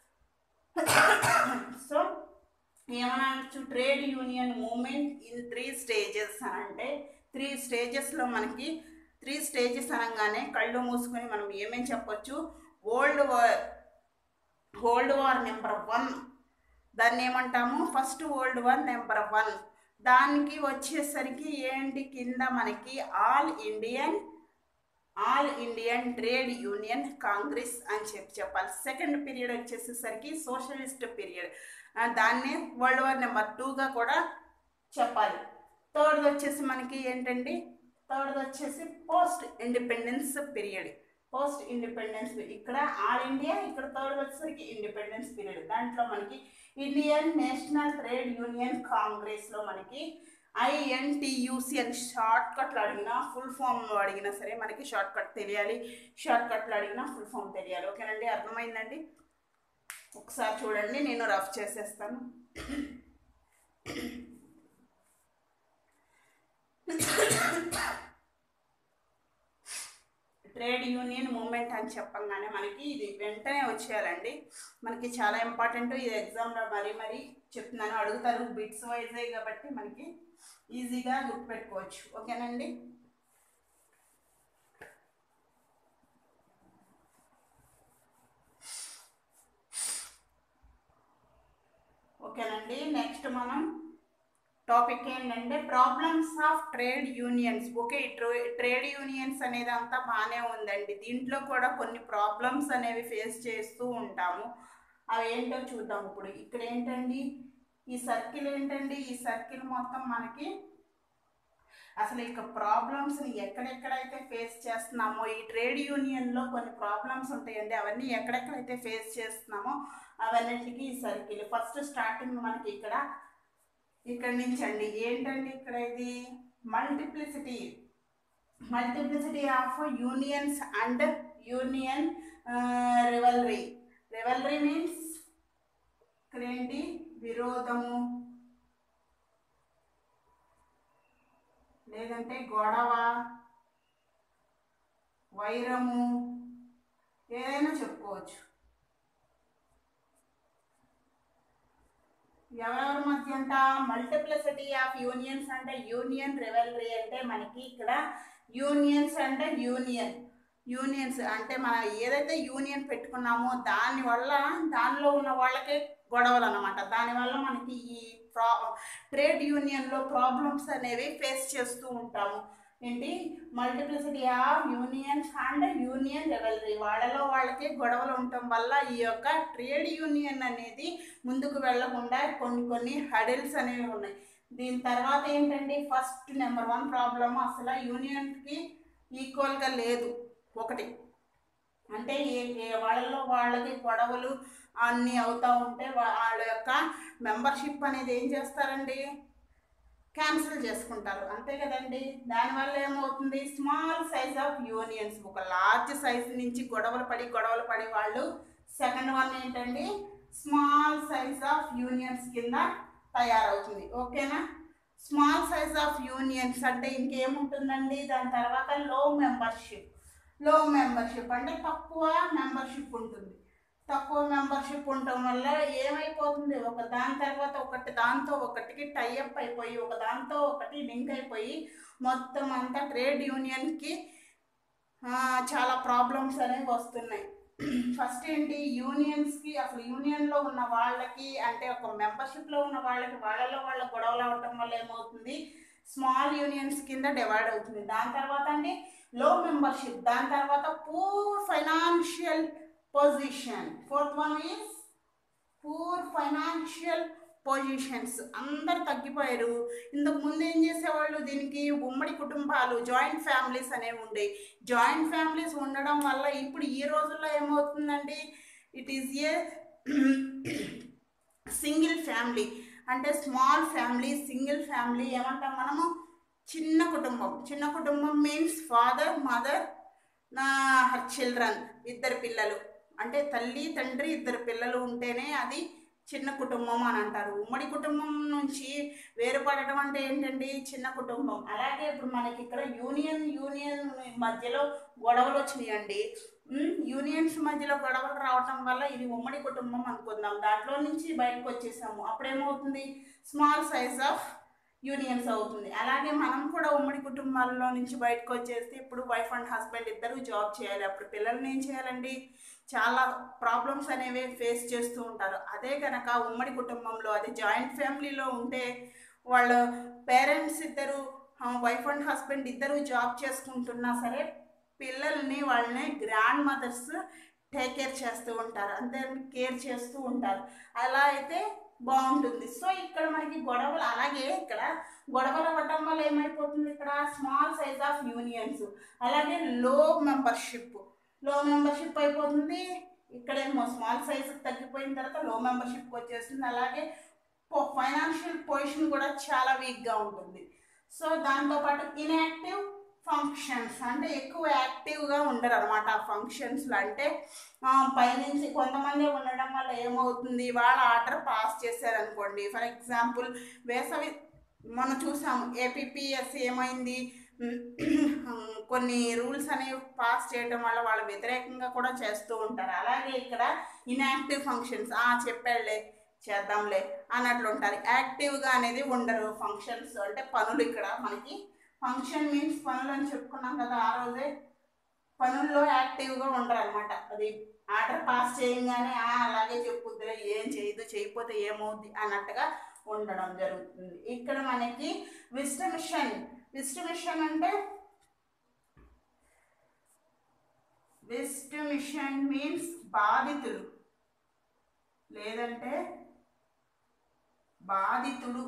సో ఏమనొచ్చు trade union movement in three stages అని అంటే త్రీ స్టేజెస్లో మనకి త్రీ స్టేజెస్ అనగానే కళ్ళు మూసుకొని మనం ఏమేం చెప్పొచ్చు world war world war number one దాన్ని ఏమంటాము first world war number one దానికి వచ్చేసరికి ఏంటి కింద మనకి all Indian all Indian trade union congress అని చెప్పి చెప్పాలి సెకండ్ పీరియడ్ వచ్చేసేసరికి సోషలిస్ట్ పీరియడ్ దాన్ని వరల్డ్ వార్ నెంబర్ టూగా కూడా చెప్పాలి థర్డ్ వచ్చేసి మనకి ఏంటండి థర్డ్ వచ్చేసి post independence period post independence ఇక్కడ ఆల్ ఇండియా ఇక్కడ థర్డ్ వచ్చేసరికి ఇండిపెండెన్స్ పీరియడ్ దాంట్లో మనకి ఇండియన్ నేషనల్ ట్రేడ్ యూనియన్ కాంగ్రెస్లో మనకి ఐఎన్టీయూసి అని షార్ట్ కట్లు అడిగినా ఫుల్ ఫామ్ అడిగినా సరే మనకి షార్ట్ కట్ తెలియాలి షార్ట్ కట్లు అడిగినా ఫుల్ ఫామ్ తెలియాలి ఓకేనండి అర్థమైందండి ఒకసారి చూడండి నేను రఫ్ చేసేస్తాను ట్రేడ్ యూనియన్ మూమెంట్ అని చెప్పంగానే మనకి ఇది వెంటనే వచ్చేయాలండి మనకి చాలా ఇంపార్టెంట్ ఇది ఎగ్జామ్లో మరీ మరీ చెప్తున్నాను అడుగుతారు బిట్స్ వైజే కాబట్టి మనకి ఈజీగా గుర్తుపెట్టుకోవచ్చు ఓకేనండి ఓకేనండి నెక్స్ట్ మనం టాపిక్ ఏంటంటే problems of trade unions okay trade unions అనేది అంతా బాగానే ఉందండి దీంట్లో కూడా కొన్ని ప్రాబ్లమ్స్ అనేవి ఫేస్ చేస్తూ ఉంటాము అవి ఏంటో చూద్దాం ఇప్పుడు ఇక్కడ ఏంటండి ఈ సర్కిల్ ఏంటండి ఈ సర్కిల్ మొత్తం మనకి అసలు ఇక ప్రాబ్లమ్స్ని ఎక్కడెక్కడైతే ఫేస్ చేస్తున్నామో ఈ ట్రేడ్ యూనియన్లో కొన్ని ప్రాబ్లమ్స్ ఉంటాయండి అవన్నీ ఎక్కడెక్కడైతే ఫేస్ చేస్తున్నామో అవన్నిటికీ ఈ సర్కిల్ ఫస్ట్ స్టార్టింగ్ మనకి ఇక్కడ ఇక్కడ నుంచి అండి ఏంటండి ఇక్కడ ఇది multiplicity multiplicity of unions and union rivalry rivalry means ఇక్కడ ఏంటి విరోధము లేదంటే గొడవ వైరము ఏదైనా చెప్పుకోవచ్చు ఎవరెవరి మధ్య అంట మల్టిప్లిసిటీ ఆఫ్ యూనియన్స్ అంటే యూనియన్ రెవెలరీ అంటే మనకి ఇక్కడ యూనియన్స్ అంటే యూనియన్ యూనియన్స్ అంటే మనం ఏదైతే యూనియన్ పెట్టుకున్నామో దానివల్ల దానిలో ఉన్న వాళ్ళకే గొడవలు అనమాట దానివల్ల మనకి ఈ ప్రా ట్రేడ్ యూనియన్లో ప్రాబ్లమ్స్ అనేవి ఫేస్ చేస్తూ ఉంటాము ఏంటి multiplicity of unions and union rivalry వాళ్ళలో వాళ్ళకి గొడవలు ఉండటం వల్ల ఈ యొక్క ట్రేడ్ యూనియన్ అనేది ముందుకు వెళ్లకుండా కొన్ని కొన్ని హడిల్స్ అనేవి ఉన్నాయి దీని తర్వాత ఏంటండి ఫస్ట్ నెంబర్ వన్ ప్రాబ్లమ్ అసలు యూనియన్కి ఈక్వల్గా లేదు ఒకటి అంటే ఏ ఏ- వాళ్ళలో వాళ్ళకి గొడవలు అన్నీ అవుతూ ఉంటే వా- వాళ్ళ యొక్క మెంబర్షిప్ అనేది ఏం చేస్తారండి క్యాన్సిల్ చేసుకుంటారు అంతే కదండి దానివల్ల ఏమవుతుంది స్మాల్ సైజ్ ఆఫ్ యూనియన్స్ ఒక లార్జ్ సైజ్ నుంచి గొడవలు పడి గొడవలు పడి వాళ్ళు సెకండ్ వన్ ఏంటండి స్మాల్ సైజ్ ఆఫ్ యూనియన్స్ కింద తయారవుతుంది ఓకేనా స్మాల్ సైజ్ ఆఫ్ యూనియన్స్ అంటే ఇంకేముంటుందండి దాని తర్వాత లో మెంబర్షిప్ లో మెంబర్షిప్ అంటే తక్కువ మెంబర్షిప్ ఉంటుంది తక్కువ మెంబర్షిప్ ఉండటం వల్ల ఏమైపోతుంది ఒక దాని తర్వాత ఒకటి దాంతో ఒకటికి టైఅప్ అయిపోయి ఒక దాంతో ఒకటి లింక్ అయిపోయి మొత్తం అంతా ట్రేడ్ యూనియన్కి ఆ, చాలా ప్రాబ్లమ్స్ అనేవి వస్తున్నాయి ఫస్ట్ ఏంటి యూనియన్స్కి అసలు యూనియన్లో ఉన్న వాళ్ళకి అంటే ఒక మెంబర్షిప్లో ఉన్న వాళ్ళకి వాళ్ళలో వాళ్ళ గొడవలు అవటం వల్ల ఏమవుతుంది స్మాల్ యూనియన్స్ కింద డివైడ్ అవుతుంది దాని తర్వాత అండి లో మెంబర్షిప్ దాని తర్వాత poor financial position fourth one is poor financial positions అందరు తగ్గిపోయారు ఇంతకు ముందు ఏం చేసేవాళ్ళు దీనికి ఉమ్మడి కుటుంబాలు జాయింట్ ఫ్యామిలీస్ అనేవి ఉండేవి జాయింట్ ఫ్యామిలీస్ ఉండడం వల్ల ఇప్పుడు ఈ రోజుల్లో ఏమవుతుందండి it is a single family అంటే స్మాల్ ఫ్యామిలీ సింగిల్ ఫ్యామిలీ ఏమంటాం మనము చిన్న కుటుంబం చిన్న కుటుంబం మీన్స్ ఫాదర్ మదర్ నా హర్ చిల్డ్రన్ ఇద్దరు పిల్లలు అంటే తల్లి తండ్రి ఇద్దరు పిల్లలు ఉంటేనే అది చిన్న కుటుంబం అని అంటారు ఉమ్మడి కుటుంబం నుంచి వేరుపడటం అంటే ఏంటండి చిన్న కుటుంబం అలాగే ఇప్పుడు మనకి ఇక్కడ యూనియన్ యూనియన్ మధ్యలో గొడవలు వచ్చినాయండి ఉమ్, యూనియన్స్ మధ్యలో గొడవలు రావటం వల్ల ఇది ఉమ్మడి కుటుంబం అనుకుందాం దాంట్లో నుంచి బయటకు వచ్చేసాము అప్పుడేమవుతుంది స్మాల్ సైజ్ ఆఫ్ యూనియన్స్ అవుతుంది అలాగే మనం కూడా ఉమ్మడి కుటుంబాల్లో నుంచి బయటకు వచ్చేస్తే ఇప్పుడు వైఫ్ అండ్ హస్బెండ్ ఇద్దరు జాబ్ చేయాలి అప్పుడు పిల్లల్ని ఏం చేయాలండి చాలా ప్రాబ్లమ్స్ అనేవి ఫేస్ చేస్తూ ఉంటారు అదే కనుక ఉమ్మడి కుటుంబంలో అది జాయింట్ ఫ్యామిలీలో ఉంటే వాళ్ళ పేరెంట్స్ ఇద్దరు వైఫ్ అండ్ హస్బెండ్ ఇద్దరు జాబ్ చేసుకుంటున్నా సరే పిల్లల్ని వాళ్ళని గ్రాండ్ మదర్స్ టేక్ కేర్ చేస్తూ ఉంటారు అంతే కేర్ చేస్తూ ఉంటారు అలా అయితే బాగుంటుంది సో ఇక్కడ మనకి గొడవలు అలాగే ఇక్కడ గొడవలు అవ్వటం వల్ల ఏమైపోతుంది ఇక్కడ స్మాల్ సైజ్ ఆఫ్ యూనియన్స్ అలాగే లో మెంబర్షిప్ లో మెంబర్షిప్ అయిపోతుంది ఇక్కడేమో స్మాల్ సైజ్ తగ్గిపోయిన తర్వాత లో మెంబర్షిప్ వచ్చేస్తుంది అలాగే ఫైనాన్షియల్ పొజిషన్ కూడా చాలా వీక్గా ఉంటుంది సో దాంతోపాటు ఇన్యాక్టివ్ ఫంక్షన్స్ అంటే ఎక్కువ యాక్టివ్గా ఉండరు అనమాట ఆ ఫంక్షన్స్లో అంటే ఆ, పైనుంచి కొంతమంది ఉండడం వల్ల ఏమవుతుంది వాళ్ళ ఆర్డర్ పాస్ చేశారనుకోండి ఫర్ ఎగ్జాంపుల్ వేసవి మనం చూసాము ఏపీపీఎస్ ఏమైంది ఉమ్, కొన్ని రూల్స్ అనేవి పాస్ చేయడం వల్ల వాళ్ళు వ్యతిరేకంగా కూడా చేస్తూ ఉంటారు అలాగే ఇక్కడ ఇన్యాక్టివ్ ఫంక్షన్స్ ఆ చెప్పాడులే చేద్దాంలే అన్నట్లు ఉంటారు యాక్టివ్గా అనేది ఉండరు ఫంక్షన్స్ అంటే పనులు ఇక్కడ మనకి ఫంక్షన్ మీన్స్ పనులు అని చెప్పుకున్నాం కదా ఆ రోజే పనుల్లో యాక్టివ్గా ఉండరు అనమాట అది ఆర్డర్ పాస్ చేయగానే "ఆ, అలాగే చెప్పుద్దిలే ఏం చేయదు చేయకపోతే ఏమవుద్ది అన్నట్టుగా ఉండడం జరుగుతుంది ఇక్కడ మనకి విస్టమిషన్ విస్టమిషన్ అంటే విస్టమిషన్ మీన్స్ బాధితులు లేదంటే బాధితుడు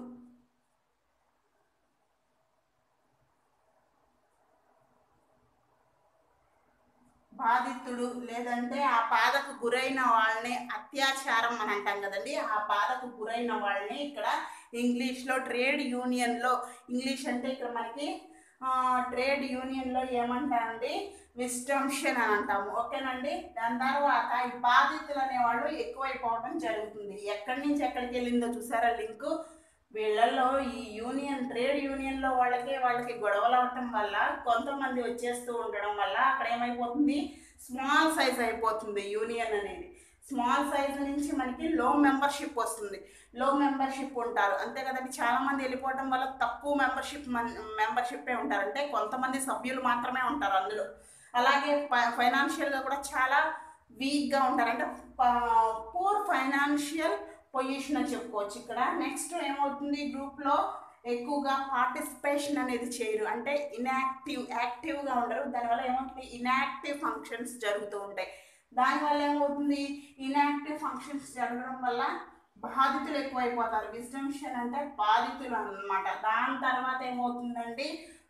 బాధితుడు లేదంటే ఆ బాధకు గురైన వాళ్ళని అత్యాచారం అని అంటాం కదండి ఆ బాధకు గురైన వాళ్ళని ఇక్కడ ఇంగ్లీష్లో ట్రేడ్ యూనియన్లో ఇంగ్లీష్ అంటే ఇక్కడ మనకి ఆ, ట్రేడ్ యూనియన్లో ఏమంటారండి విస్టంషన్ అని అంటాము ఓకేనండి దాని తర్వాత ఈ బాధితులు అనేవాళ్ళు ఎక్కువైపోవడం జరుగుతుంది ఎక్కడి నుంచి ఎక్కడికి వెళ్ళిందో చూసారా లింకు వీళ్ళల్లో ఈ యూనియన్ ట్రేడ్ యూనియన్లో వాళ్ళకి వాళ్ళకి గొడవలు అవటం వల్ల కొంతమంది వచ్చేస్తూ ఉండడం వల్ల అక్కడ ఏమైపోతుంది స్మాల్ సైజ్ అయిపోతుంది యూనియన్ అనేది స్మాల్ సైజ్ నుంచి మనకి లో మెంబర్షిప్ వస్తుంది లో మెంబర్షిప్ ఉంటారు అంతే కదండి చాలా మంది వెళ్ళిపోవడం వల్ల తక్కువ మెంబర్షిప్ మెంబర్షిప్పే ఉంటారు అంటే కొంతమంది సభ్యులు మాత్రమే ఉంటారు అందులో అలాగే ఫైనాన్షియల్గా కూడా చాలా వీక్గా ఉంటారు అంటే పూర్ ఫైనాన్షియల్ పొజిషన్ అని చెప్పుకోవచ్చు ఇక్కడ నెక్స్ట్ ఏమవుతుంది గ్రూప్లో ఎక్కువగా పార్టిసిపేషన్ అనేది చేయరు అంటే ఇన్యాక్టివ్ యాక్టివ్గా ఉండరు దానివల్ల ఏమవుతుంది ఇన్యాక్టివ్ ఫంక్షన్స్ జరుగుతూ ఉంటాయి దానివల్ల ఏమవుతుంది ఇన్యాక్టివ్ ఫంక్షన్స్ జరగడం వల్ల బాధితులు ఎక్కువైపోతారు విజంషన్ అంటే బాధితులు అన్నమాట దాని తర్వాత ఏమవుతుందండి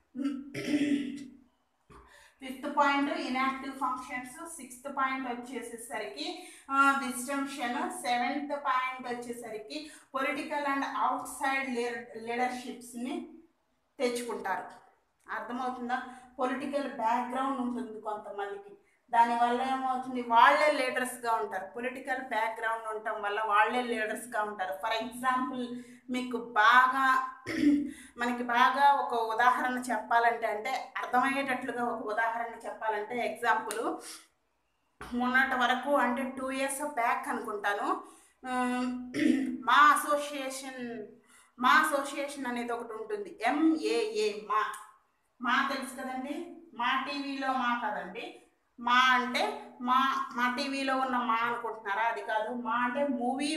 fifth point inactive functions sixth point వచ్చేసేసరికి డిస్టంక్షన్ సెవెంత్ పాయింట్ వచ్చేసరికి పొలిటికల్ అండ్ అవుట్ సైడ్ లీడర్షిప్స్ని తెచ్చుకుంటారు అర్థమవుతుందా పొలిటికల్ బ్యాక్గ్రౌండ్ ఉంటుంది కొంతమందికి దానివల్ల ఏమవుతుంది వాళ్ళే లీడర్స్గా ఉంటారు పొలిటికల్ బ్యాక్గ్రౌండ్ ఉండటం వల్ల వాళ్ళే లీడర్స్గా ఉంటారు ఫర్ ఎగ్జాంపుల్ మీకు బాగా మనకి బాగా ఒక ఉదాహరణ చెప్పాలంటే అంటే అర్థమయ్యేటట్లుగా ఒక ఉదాహరణ చెప్పాలంటే ఎగ్జాంపుల్ మొన్నటి వరకు అంటే టూ ఇయర్స్ బ్యాక్ అనుకుంటాను ఉమ్, మా అసోసియేషన్ మా అసోసియేషన్ అనేది ఒకటి ఉంటుంది ఎంఏఏ మా మా తెలుసు కదండి మా టీవీలో మా కదండి మా అంటే మా మా టీవీలో ఉన్న మా అనుకుంటున్నారా అది కాదు మా అంటే movie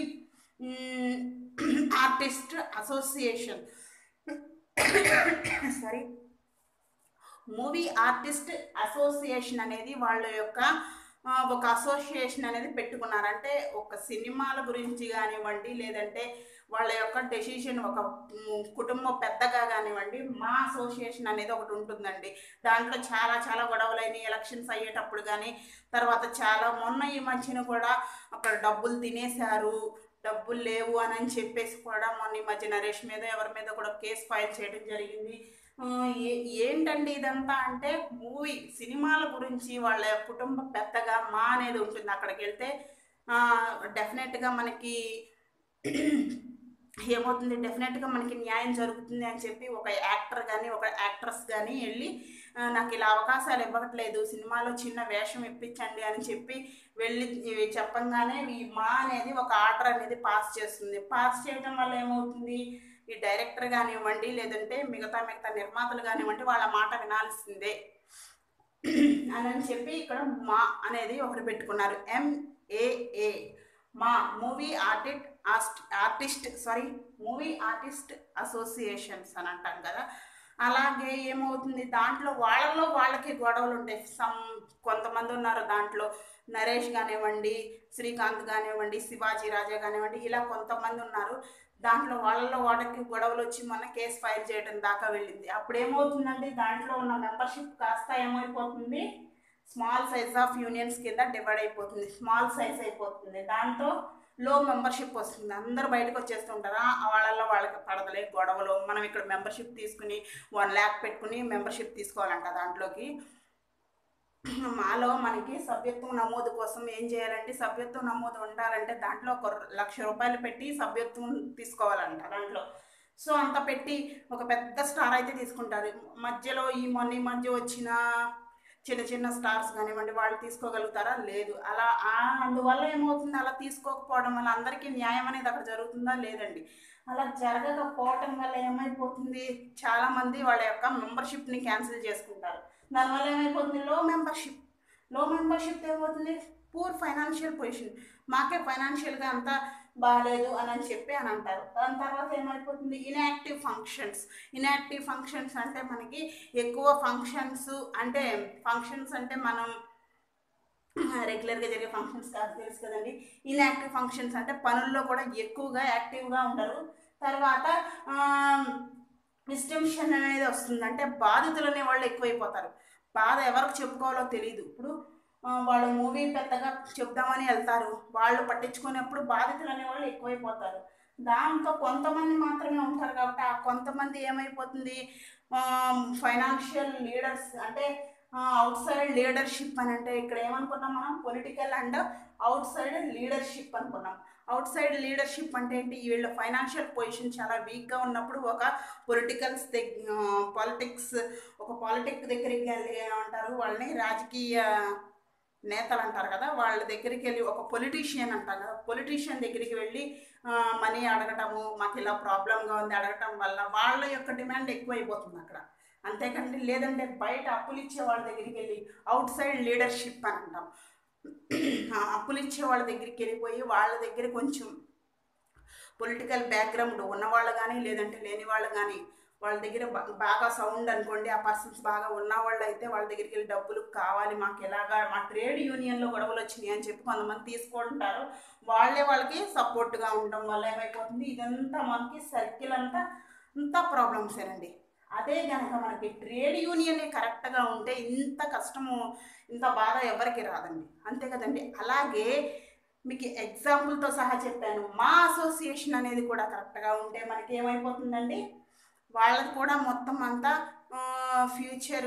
artist association sorry movie artist association అనేది వాళ్ళ యొక్క ఆ, ఒక అసోసియేషన్ అనేది పెట్టుకున్నారు అంటే ఒక సినిమాల గురించి కానివ్వండి లేదంటే వాళ్ళ యొక్క డెసిషన్ ఒక మ్, కుటుంబ పెద్దగా కానివ్వండి మా అసోసియేషన్ అనేది ఒకటి ఉంటుందండి దాంట్లో చాలా చాలా గొడవలైన ఎలక్షన్స్ అయ్యేటప్పుడు కానీ తర్వాత చాలా మొన్న ఈ మధ్యన కూడా అక్కడ డబ్బులు తినేశారు డబ్బులు లేవు అని అని చెప్పేసి కూడా మొన్న ఈ మధ్య నరేష్ మీద ఎవరి మీద కూడా కేసు ఫైల్ చేయడం జరిగింది ఆ, ఏ- ఏంటండి ఇదంతా అంటే మూవీ సినిమాల గురించి వాళ్ళ కుటుంబ పెద్దగా మా అనేది ఉంటుంది అక్కడికి వెళ్తే డెఫినెట్గా మనకి ఏమవుతుంది డెఫినెట్గా మనకి న్యాయం జరుగుతుంది అని చెప్పి ఒక యాక్టర్ కానీ ఒక యాక్ట్రెస్ కానీ వెళ్ళి ఆ, నాకు ఇలా అవకాశాలు ఇవ్వట్లేదు సినిమాలో చిన్న వేషం ఇప్పించండి అని చెప్పి వెళ్ళి ఇవి చెప్పంగానే ఈ మా అనేది ఒక ఆర్డర్ అనేది పాస్ చేస్తుంది పాస్ చేయడం వల్ల ఏమవుతుంది ఈ డైరెక్టర్ కానివ్వండి లేదంటే మిగతా మిగతా నిర్మాతలు కానివ్వండి వాళ్ళ మాట వినాల్సిందే అని అని చెప్పి ఇక్కడ మా అనేది ఒకటి పెట్టుకున్నారు MAA MAA movie artist artist sorry movie artist associations అని అంటాం కదా అలాగే ఏమవుతుంది దాంట్లో వాళ్ళలో వాళ్ళకి గొడవలు ఉంటాయి సమ్ కొంతమంది ఉన్నారు దాంట్లో నరేష్ కానివ్వండి శ్రీకాంత్ కానివ్వండి శివాజీ రాజా కానివ్వండి ఇలా కొంతమంది ఉన్నారు దాంట్లో వాళ్ళలో వాళ్ళకి గొడవలు వచ్చి మొన్న కేసు ఫైల్ చేయడం దాకా వెళ్ళింది అప్పుడు ఏమవుతుందండి దాంట్లో ఉన్న మెంబర్షిప్ కాస్త ఏమైపోతుంది స్మాల్ సైజ్ ఆఫ్ యూనియన్స్ కింద డివైడ్ అయిపోతుంది స్మాల్ సైజ్ అయిపోతుంది దాంతో లో మెంబర్షిప్ వస్తుంది అందరూ బయటకు వచ్చేస్తుంటారు ఆ వాళ్ళల్లో వాళ్ళకి పడదలే గొడవలు మనం ఇక్కడ మెంబర్షిప్ తీసుకుని వన్ ల్యాక్ పెట్టుకుని మెంబర్షిప్ తీసుకోవాలంట దాంట్లోకి మాలో మనకి సభ్యత్వం నమోదు కోసం ఏం చేయాలంటే సభ్యత్వం నమోదు ఉండాలంటే దాంట్లో ఒక లక్ష రూపాయలు పెట్టి సభ్యత్వం తీసుకోవాలంట దాంట్లో సో అంత పెట్టి ఒక పెద్ద స్టార్ అయితే తీసుకుంటారు మధ్యలో ఈ మొన్న ఈ మధ్య వచ్చిన చిన్న చిన్న స్టార్స్ కానివ్వండి వాళ్ళు తీసుకోగలుగుతారా లేదు అలా ఆ అందువల్ల ఏమవుతుంది అలా తీసుకోకపోవడం వల్ల అందరికీ న్యాయం అనేది అక్కడ జరుగుతుందా లేదండి అలా జరగకపోవటం వల్ల ఏమైపోతుంది చాలామంది వాళ్ళ యొక్క మెంబర్షిప్ని క్యాన్సిల్ చేసుకుంటారు దానివల్ల ఏమైపోతుంది లో మెంబర్షిప్ లో మెంబర్షిప్ ఏమవుతుంది పూర్ ఫైనాన్షియల్ పొజిషన్ మాకే ఫైనాన్షియల్గా అంతా బాగాలేదు అని అని చెప్పి అని అంటారు దాని తర్వాత ఏమైపోతుంది ఇన్యాక్టివ్ ఫంక్షన్స్ ఇన్యాక్టివ్ ఫంక్షన్స్ అంటే మనకి ఎక్కువ ఫంక్షన్స్ అంటే ఫంక్షన్స్ అంటే మనం రెగ్యులర్గా జరిగే ఫంక్షన్స్ కాదు తెలుసు కదండి ఇన్యాక్టివ్ ఫంక్షన్స్ అంటే పనుల్లో కూడా ఎక్కువగా యాక్టివ్గా ఉంటారు తర్వాత డిస్టింక్షన్ అనేది వస్తుంది అంటే బాధితులు అనే వాళ్ళు ఎక్కువైపోతారు బాధ ఎవరికి చెప్పుకోవాలో తెలియదు ఇప్పుడు ఆ, వాళ్ళు మూవీ పెద్దగా చెప్దామని వెళ్తారు వాళ్ళు పట్టించుకునేప్పుడు బాధితులు అనేవాళ్ళు ఎక్కువైపోతారు దాంతో కొంతమంది మాత్రమే ఉంటారు కాబట్టి ఆ కొంతమంది ఏమైపోతుంది ఫైనాన్షియల్ లీడర్స్ అంటే అవుట్ సైడ్ లీడర్షిప్ అని అంటే ఇక్కడ ఏమనుకున్నాం మనం political and outside leadership అనుకున్నాం అవుట్ సైడ్ లీడర్షిప్ అంటే ఏంటి వీళ్ళ ఫైనాన్షియల్ పొజిషన్ చాలా వీక్గా ఉన్నప్పుడు ఒక పొలిటికల్స్ పాలిటిక్స్ ఒక పాలిటిక్ దగ్గరికి వెళ్ళి ఏమంటారు వాళ్ళని రాజకీయ నేతలు అంటారు కదా వాళ్ళ దగ్గరికి వెళ్ళి ఒక పొలిటీషియన్ అంటారు కదా పొలిటీషియన్ దగ్గరికి వెళ్ళి మనీ అడగటము మాకు ఇలా ప్రాబ్లంగా ఉంది అడగటం వల్ల వాళ్ళ యొక్క డిమాండ్ ఎక్కువైపోతుంది అక్కడ అంతేకండి లేదంటే బయట అప్పులు ఇచ్చే వాళ్ళ దగ్గరికి వెళ్ళి అవుట్ సైడ్ లీడర్షిప్ అని అంటాం ఆ అప్పులు ఇచ్చే వాళ్ళ దగ్గరికి వెళ్ళిపోయి వాళ్ళ దగ్గర కొంచెం పొలిటికల్ బ్యాక్గ్రౌండ్ ఉన్నవాళ్ళు కానీ లేదంటే లేని వాళ్ళు కానీ వాళ్ళ దగ్గర బా- బాగా సౌండ్ అనుకోండి ఆ పర్సన్స్ బాగా ఉన్న వాళ్ళు అయితే వాళ్ళ దగ్గరికి వెళ్ళి డబ్బులు కావాలి మాకు ఎలాగా మా ట్రేడ్ యూనియన్లో గొడవలు వచ్చినాయి అని చెప్పి కొంతమంది తీసుకుంటారు వాళ్ళే వాళ్ళకి సపోర్ట్గా ఉండడం వల్ల ఏమైపోతుంది ఇదంతా మనకి సర్కిల్ అంతా అంతా ప్రాబ్లమ్సేనండి అదే కనుక మనకి ట్రేడ్ యూనియనే కరెక్ట్గా ఉంటే ఇంత కష్టము ఇంత బాధ ఎవరికి రాదండి అంతే కదండి అలాగే మీకు ఎగ్జాంపుల్తో సహా చెప్పాను మా అసోసియేషన్ అనేది కూడా కరెక్ట్గా ఉంటే మనకి ఏమైపోతుందండి వాళ్ళకి కూడా మొత్తం అంతా ఫ్యూచర్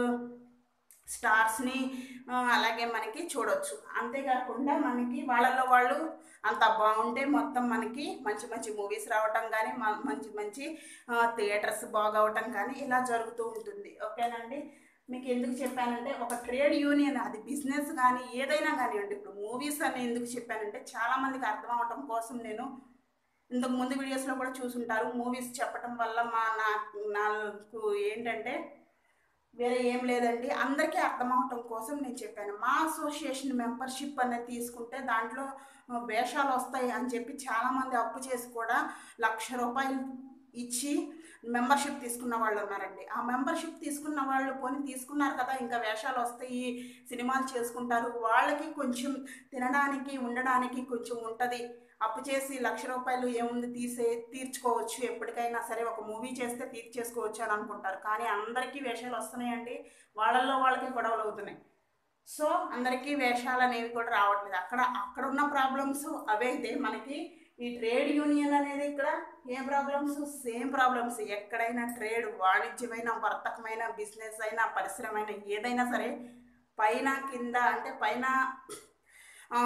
స్టార్స్ని అలాగే మనకి చూడొచ్చు అంతేకాకుండా మనకి వాళ్ళలో వాళ్ళు అంత బాగుంటే మొత్తం మనకి మంచి మంచి మూవీస్ రావటం కానీ మ- మంచి మంచి థియేటర్స్ బాగవటం కానీ ఇలా జరుగుతూ ఉంటుంది ఓకేనండి మీకు ఎందుకు చెప్పానంటే ఒక ట్రేడ్ యూనియన్ అది బిజినెస్ కానీ ఏదైనా కానివ్వండి ఇప్పుడు మూవీస్ అని ఎందుకు చెప్పానంటే చాలామందికి అర్థం అవటం కోసం నేను ఇంతకు ముందు వీడియోస్లో కూడా చూసుంటారు మూవీస్ చెప్పటం వల్ల మా నా నాకు ఏంటంటే వేరే ఏం లేదండి అందరికీ అర్థం అవటం కోసం నేను చెప్పాను మా అసోసియేషన్ మెంబర్షిప్ అనేది తీసుకుంటే దాంట్లో ఆ, వేషాలు వస్తాయి అని చెప్పి చాలామంది అప్పు చేసి కూడా లక్ష రూపాయలు ఇచ్చి మెంబర్షిప్ తీసుకున్న వాళ్ళు ఉన్నారండి ఆ మెంబర్షిప్ తీసుకున్న వాళ్ళు పోనీ తీసుకున్నారు కదా ఇంకా వేషాలు వస్తాయి సినిమాలు చేసుకుంటారు వాళ్ళకి కొంచెం తినడానికి ఉండడానికి కొంచెం ఉంటుంది అప్పు చేసి లక్ష రూపాయలు ఏముంది తీసే తీర్చుకోవచ్చు ఎప్పటికైనా సరే ఒక మూవీ చేస్తే తీర్చేసుకోవచ్చు అని అనుకుంటారు కానీ అందరికీ వేషాలు వస్తున్నాయండి వాళ్ళల్లో వాళ్ళకి గొడవలు అవుతున్నాయి సో అందరికీ వేషాలు అనేవి కూడా రావట్లేదు అక్కడ అక్కడ ఉన్న ప్రాబ్లమ్స్ అవే అయితే మనకి ఈ ట్రేడ్ యూనియన్ అనేది ఇక్కడ ఏ ప్రాబ్లమ్స్ సేమ్ ప్రాబ్లమ్స్ ఎక్కడైనా ట్రేడ్ వాణిజ్యమైన వర్తకమైన బిజినెస్ అయినా పరిశ్రమ అయినా ఏదైనా సరే పైన కింద అంటే పైన ఆ,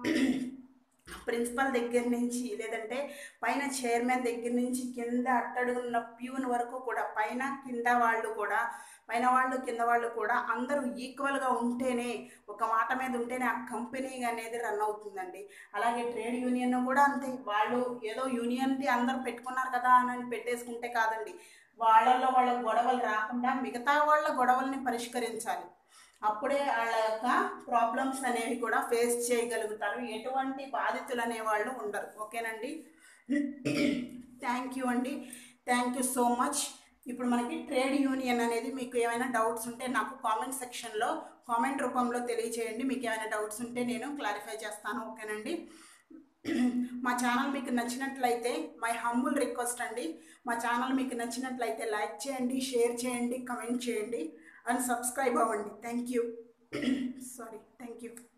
ప్రిన్సిపల్ దగ్గర నుంచి లేదంటే పైన చైర్మన్ దగ్గర నుంచి కింద అట్టడుగున్న ప్యూన్ వరకు కూడా పైన కింద వాళ్ళు కూడా పైన వాళ్ళు కింద వాళ్ళు కూడా అందరూ ఈక్వల్గా ఉంటేనే ఒక మాట మీద ఉంటేనే ఆ కంపెనీ అనేది రన్ అవుతుందండి అలాగే ట్రేడ్ యూనియన్ కూడా అంతే వాళ్ళు ఏదో యూనియన్ది అందరూ పెట్టుకున్నారు కదా అని పెట్టేసుకుంటే కాదండి వాళ్ళల్లో వాళ్ళ గొడవలు రాకుండా మిగతా వాళ్ళ గొడవల్ని పరిష్కరించాలి అప్పుడే వాళ్ళ యొక్క ప్రాబ్లమ్స్ అనేవి కూడా ఫేస్ చేయగలుగుతారు ఎటువంటి బాధితులు అనేవాళ్ళు ఉండరు ఓకేనండి థ్యాంక్ యూ అండి థ్యాంక్ యూ సో మచ్ ఇప్పుడు మనకి ట్రేడ్ యూనియన్ అనేది మీకు ఏమైనా డౌట్స్ ఉంటే నాకు కామెంట్ సెక్షన్లో కామెంట్ రూపంలో తెలియచేయండి మీకు ఏమైనా డౌట్స్ ఉంటే నేను క్లారిఫై చేస్తాను ఓకేనండి మా ఛానల్ మీకు నచ్చినట్లయితే మై హంబుల్ రిక్వెస్ట్ అండి మా ఛానల్ మీకు నచ్చినట్లయితే లైక్ చేయండి షేర్ చేయండి కమెంట్ చేయండి అండ్ సబ్స్క్రైబ్ అవ్వండి thank you sorry thank you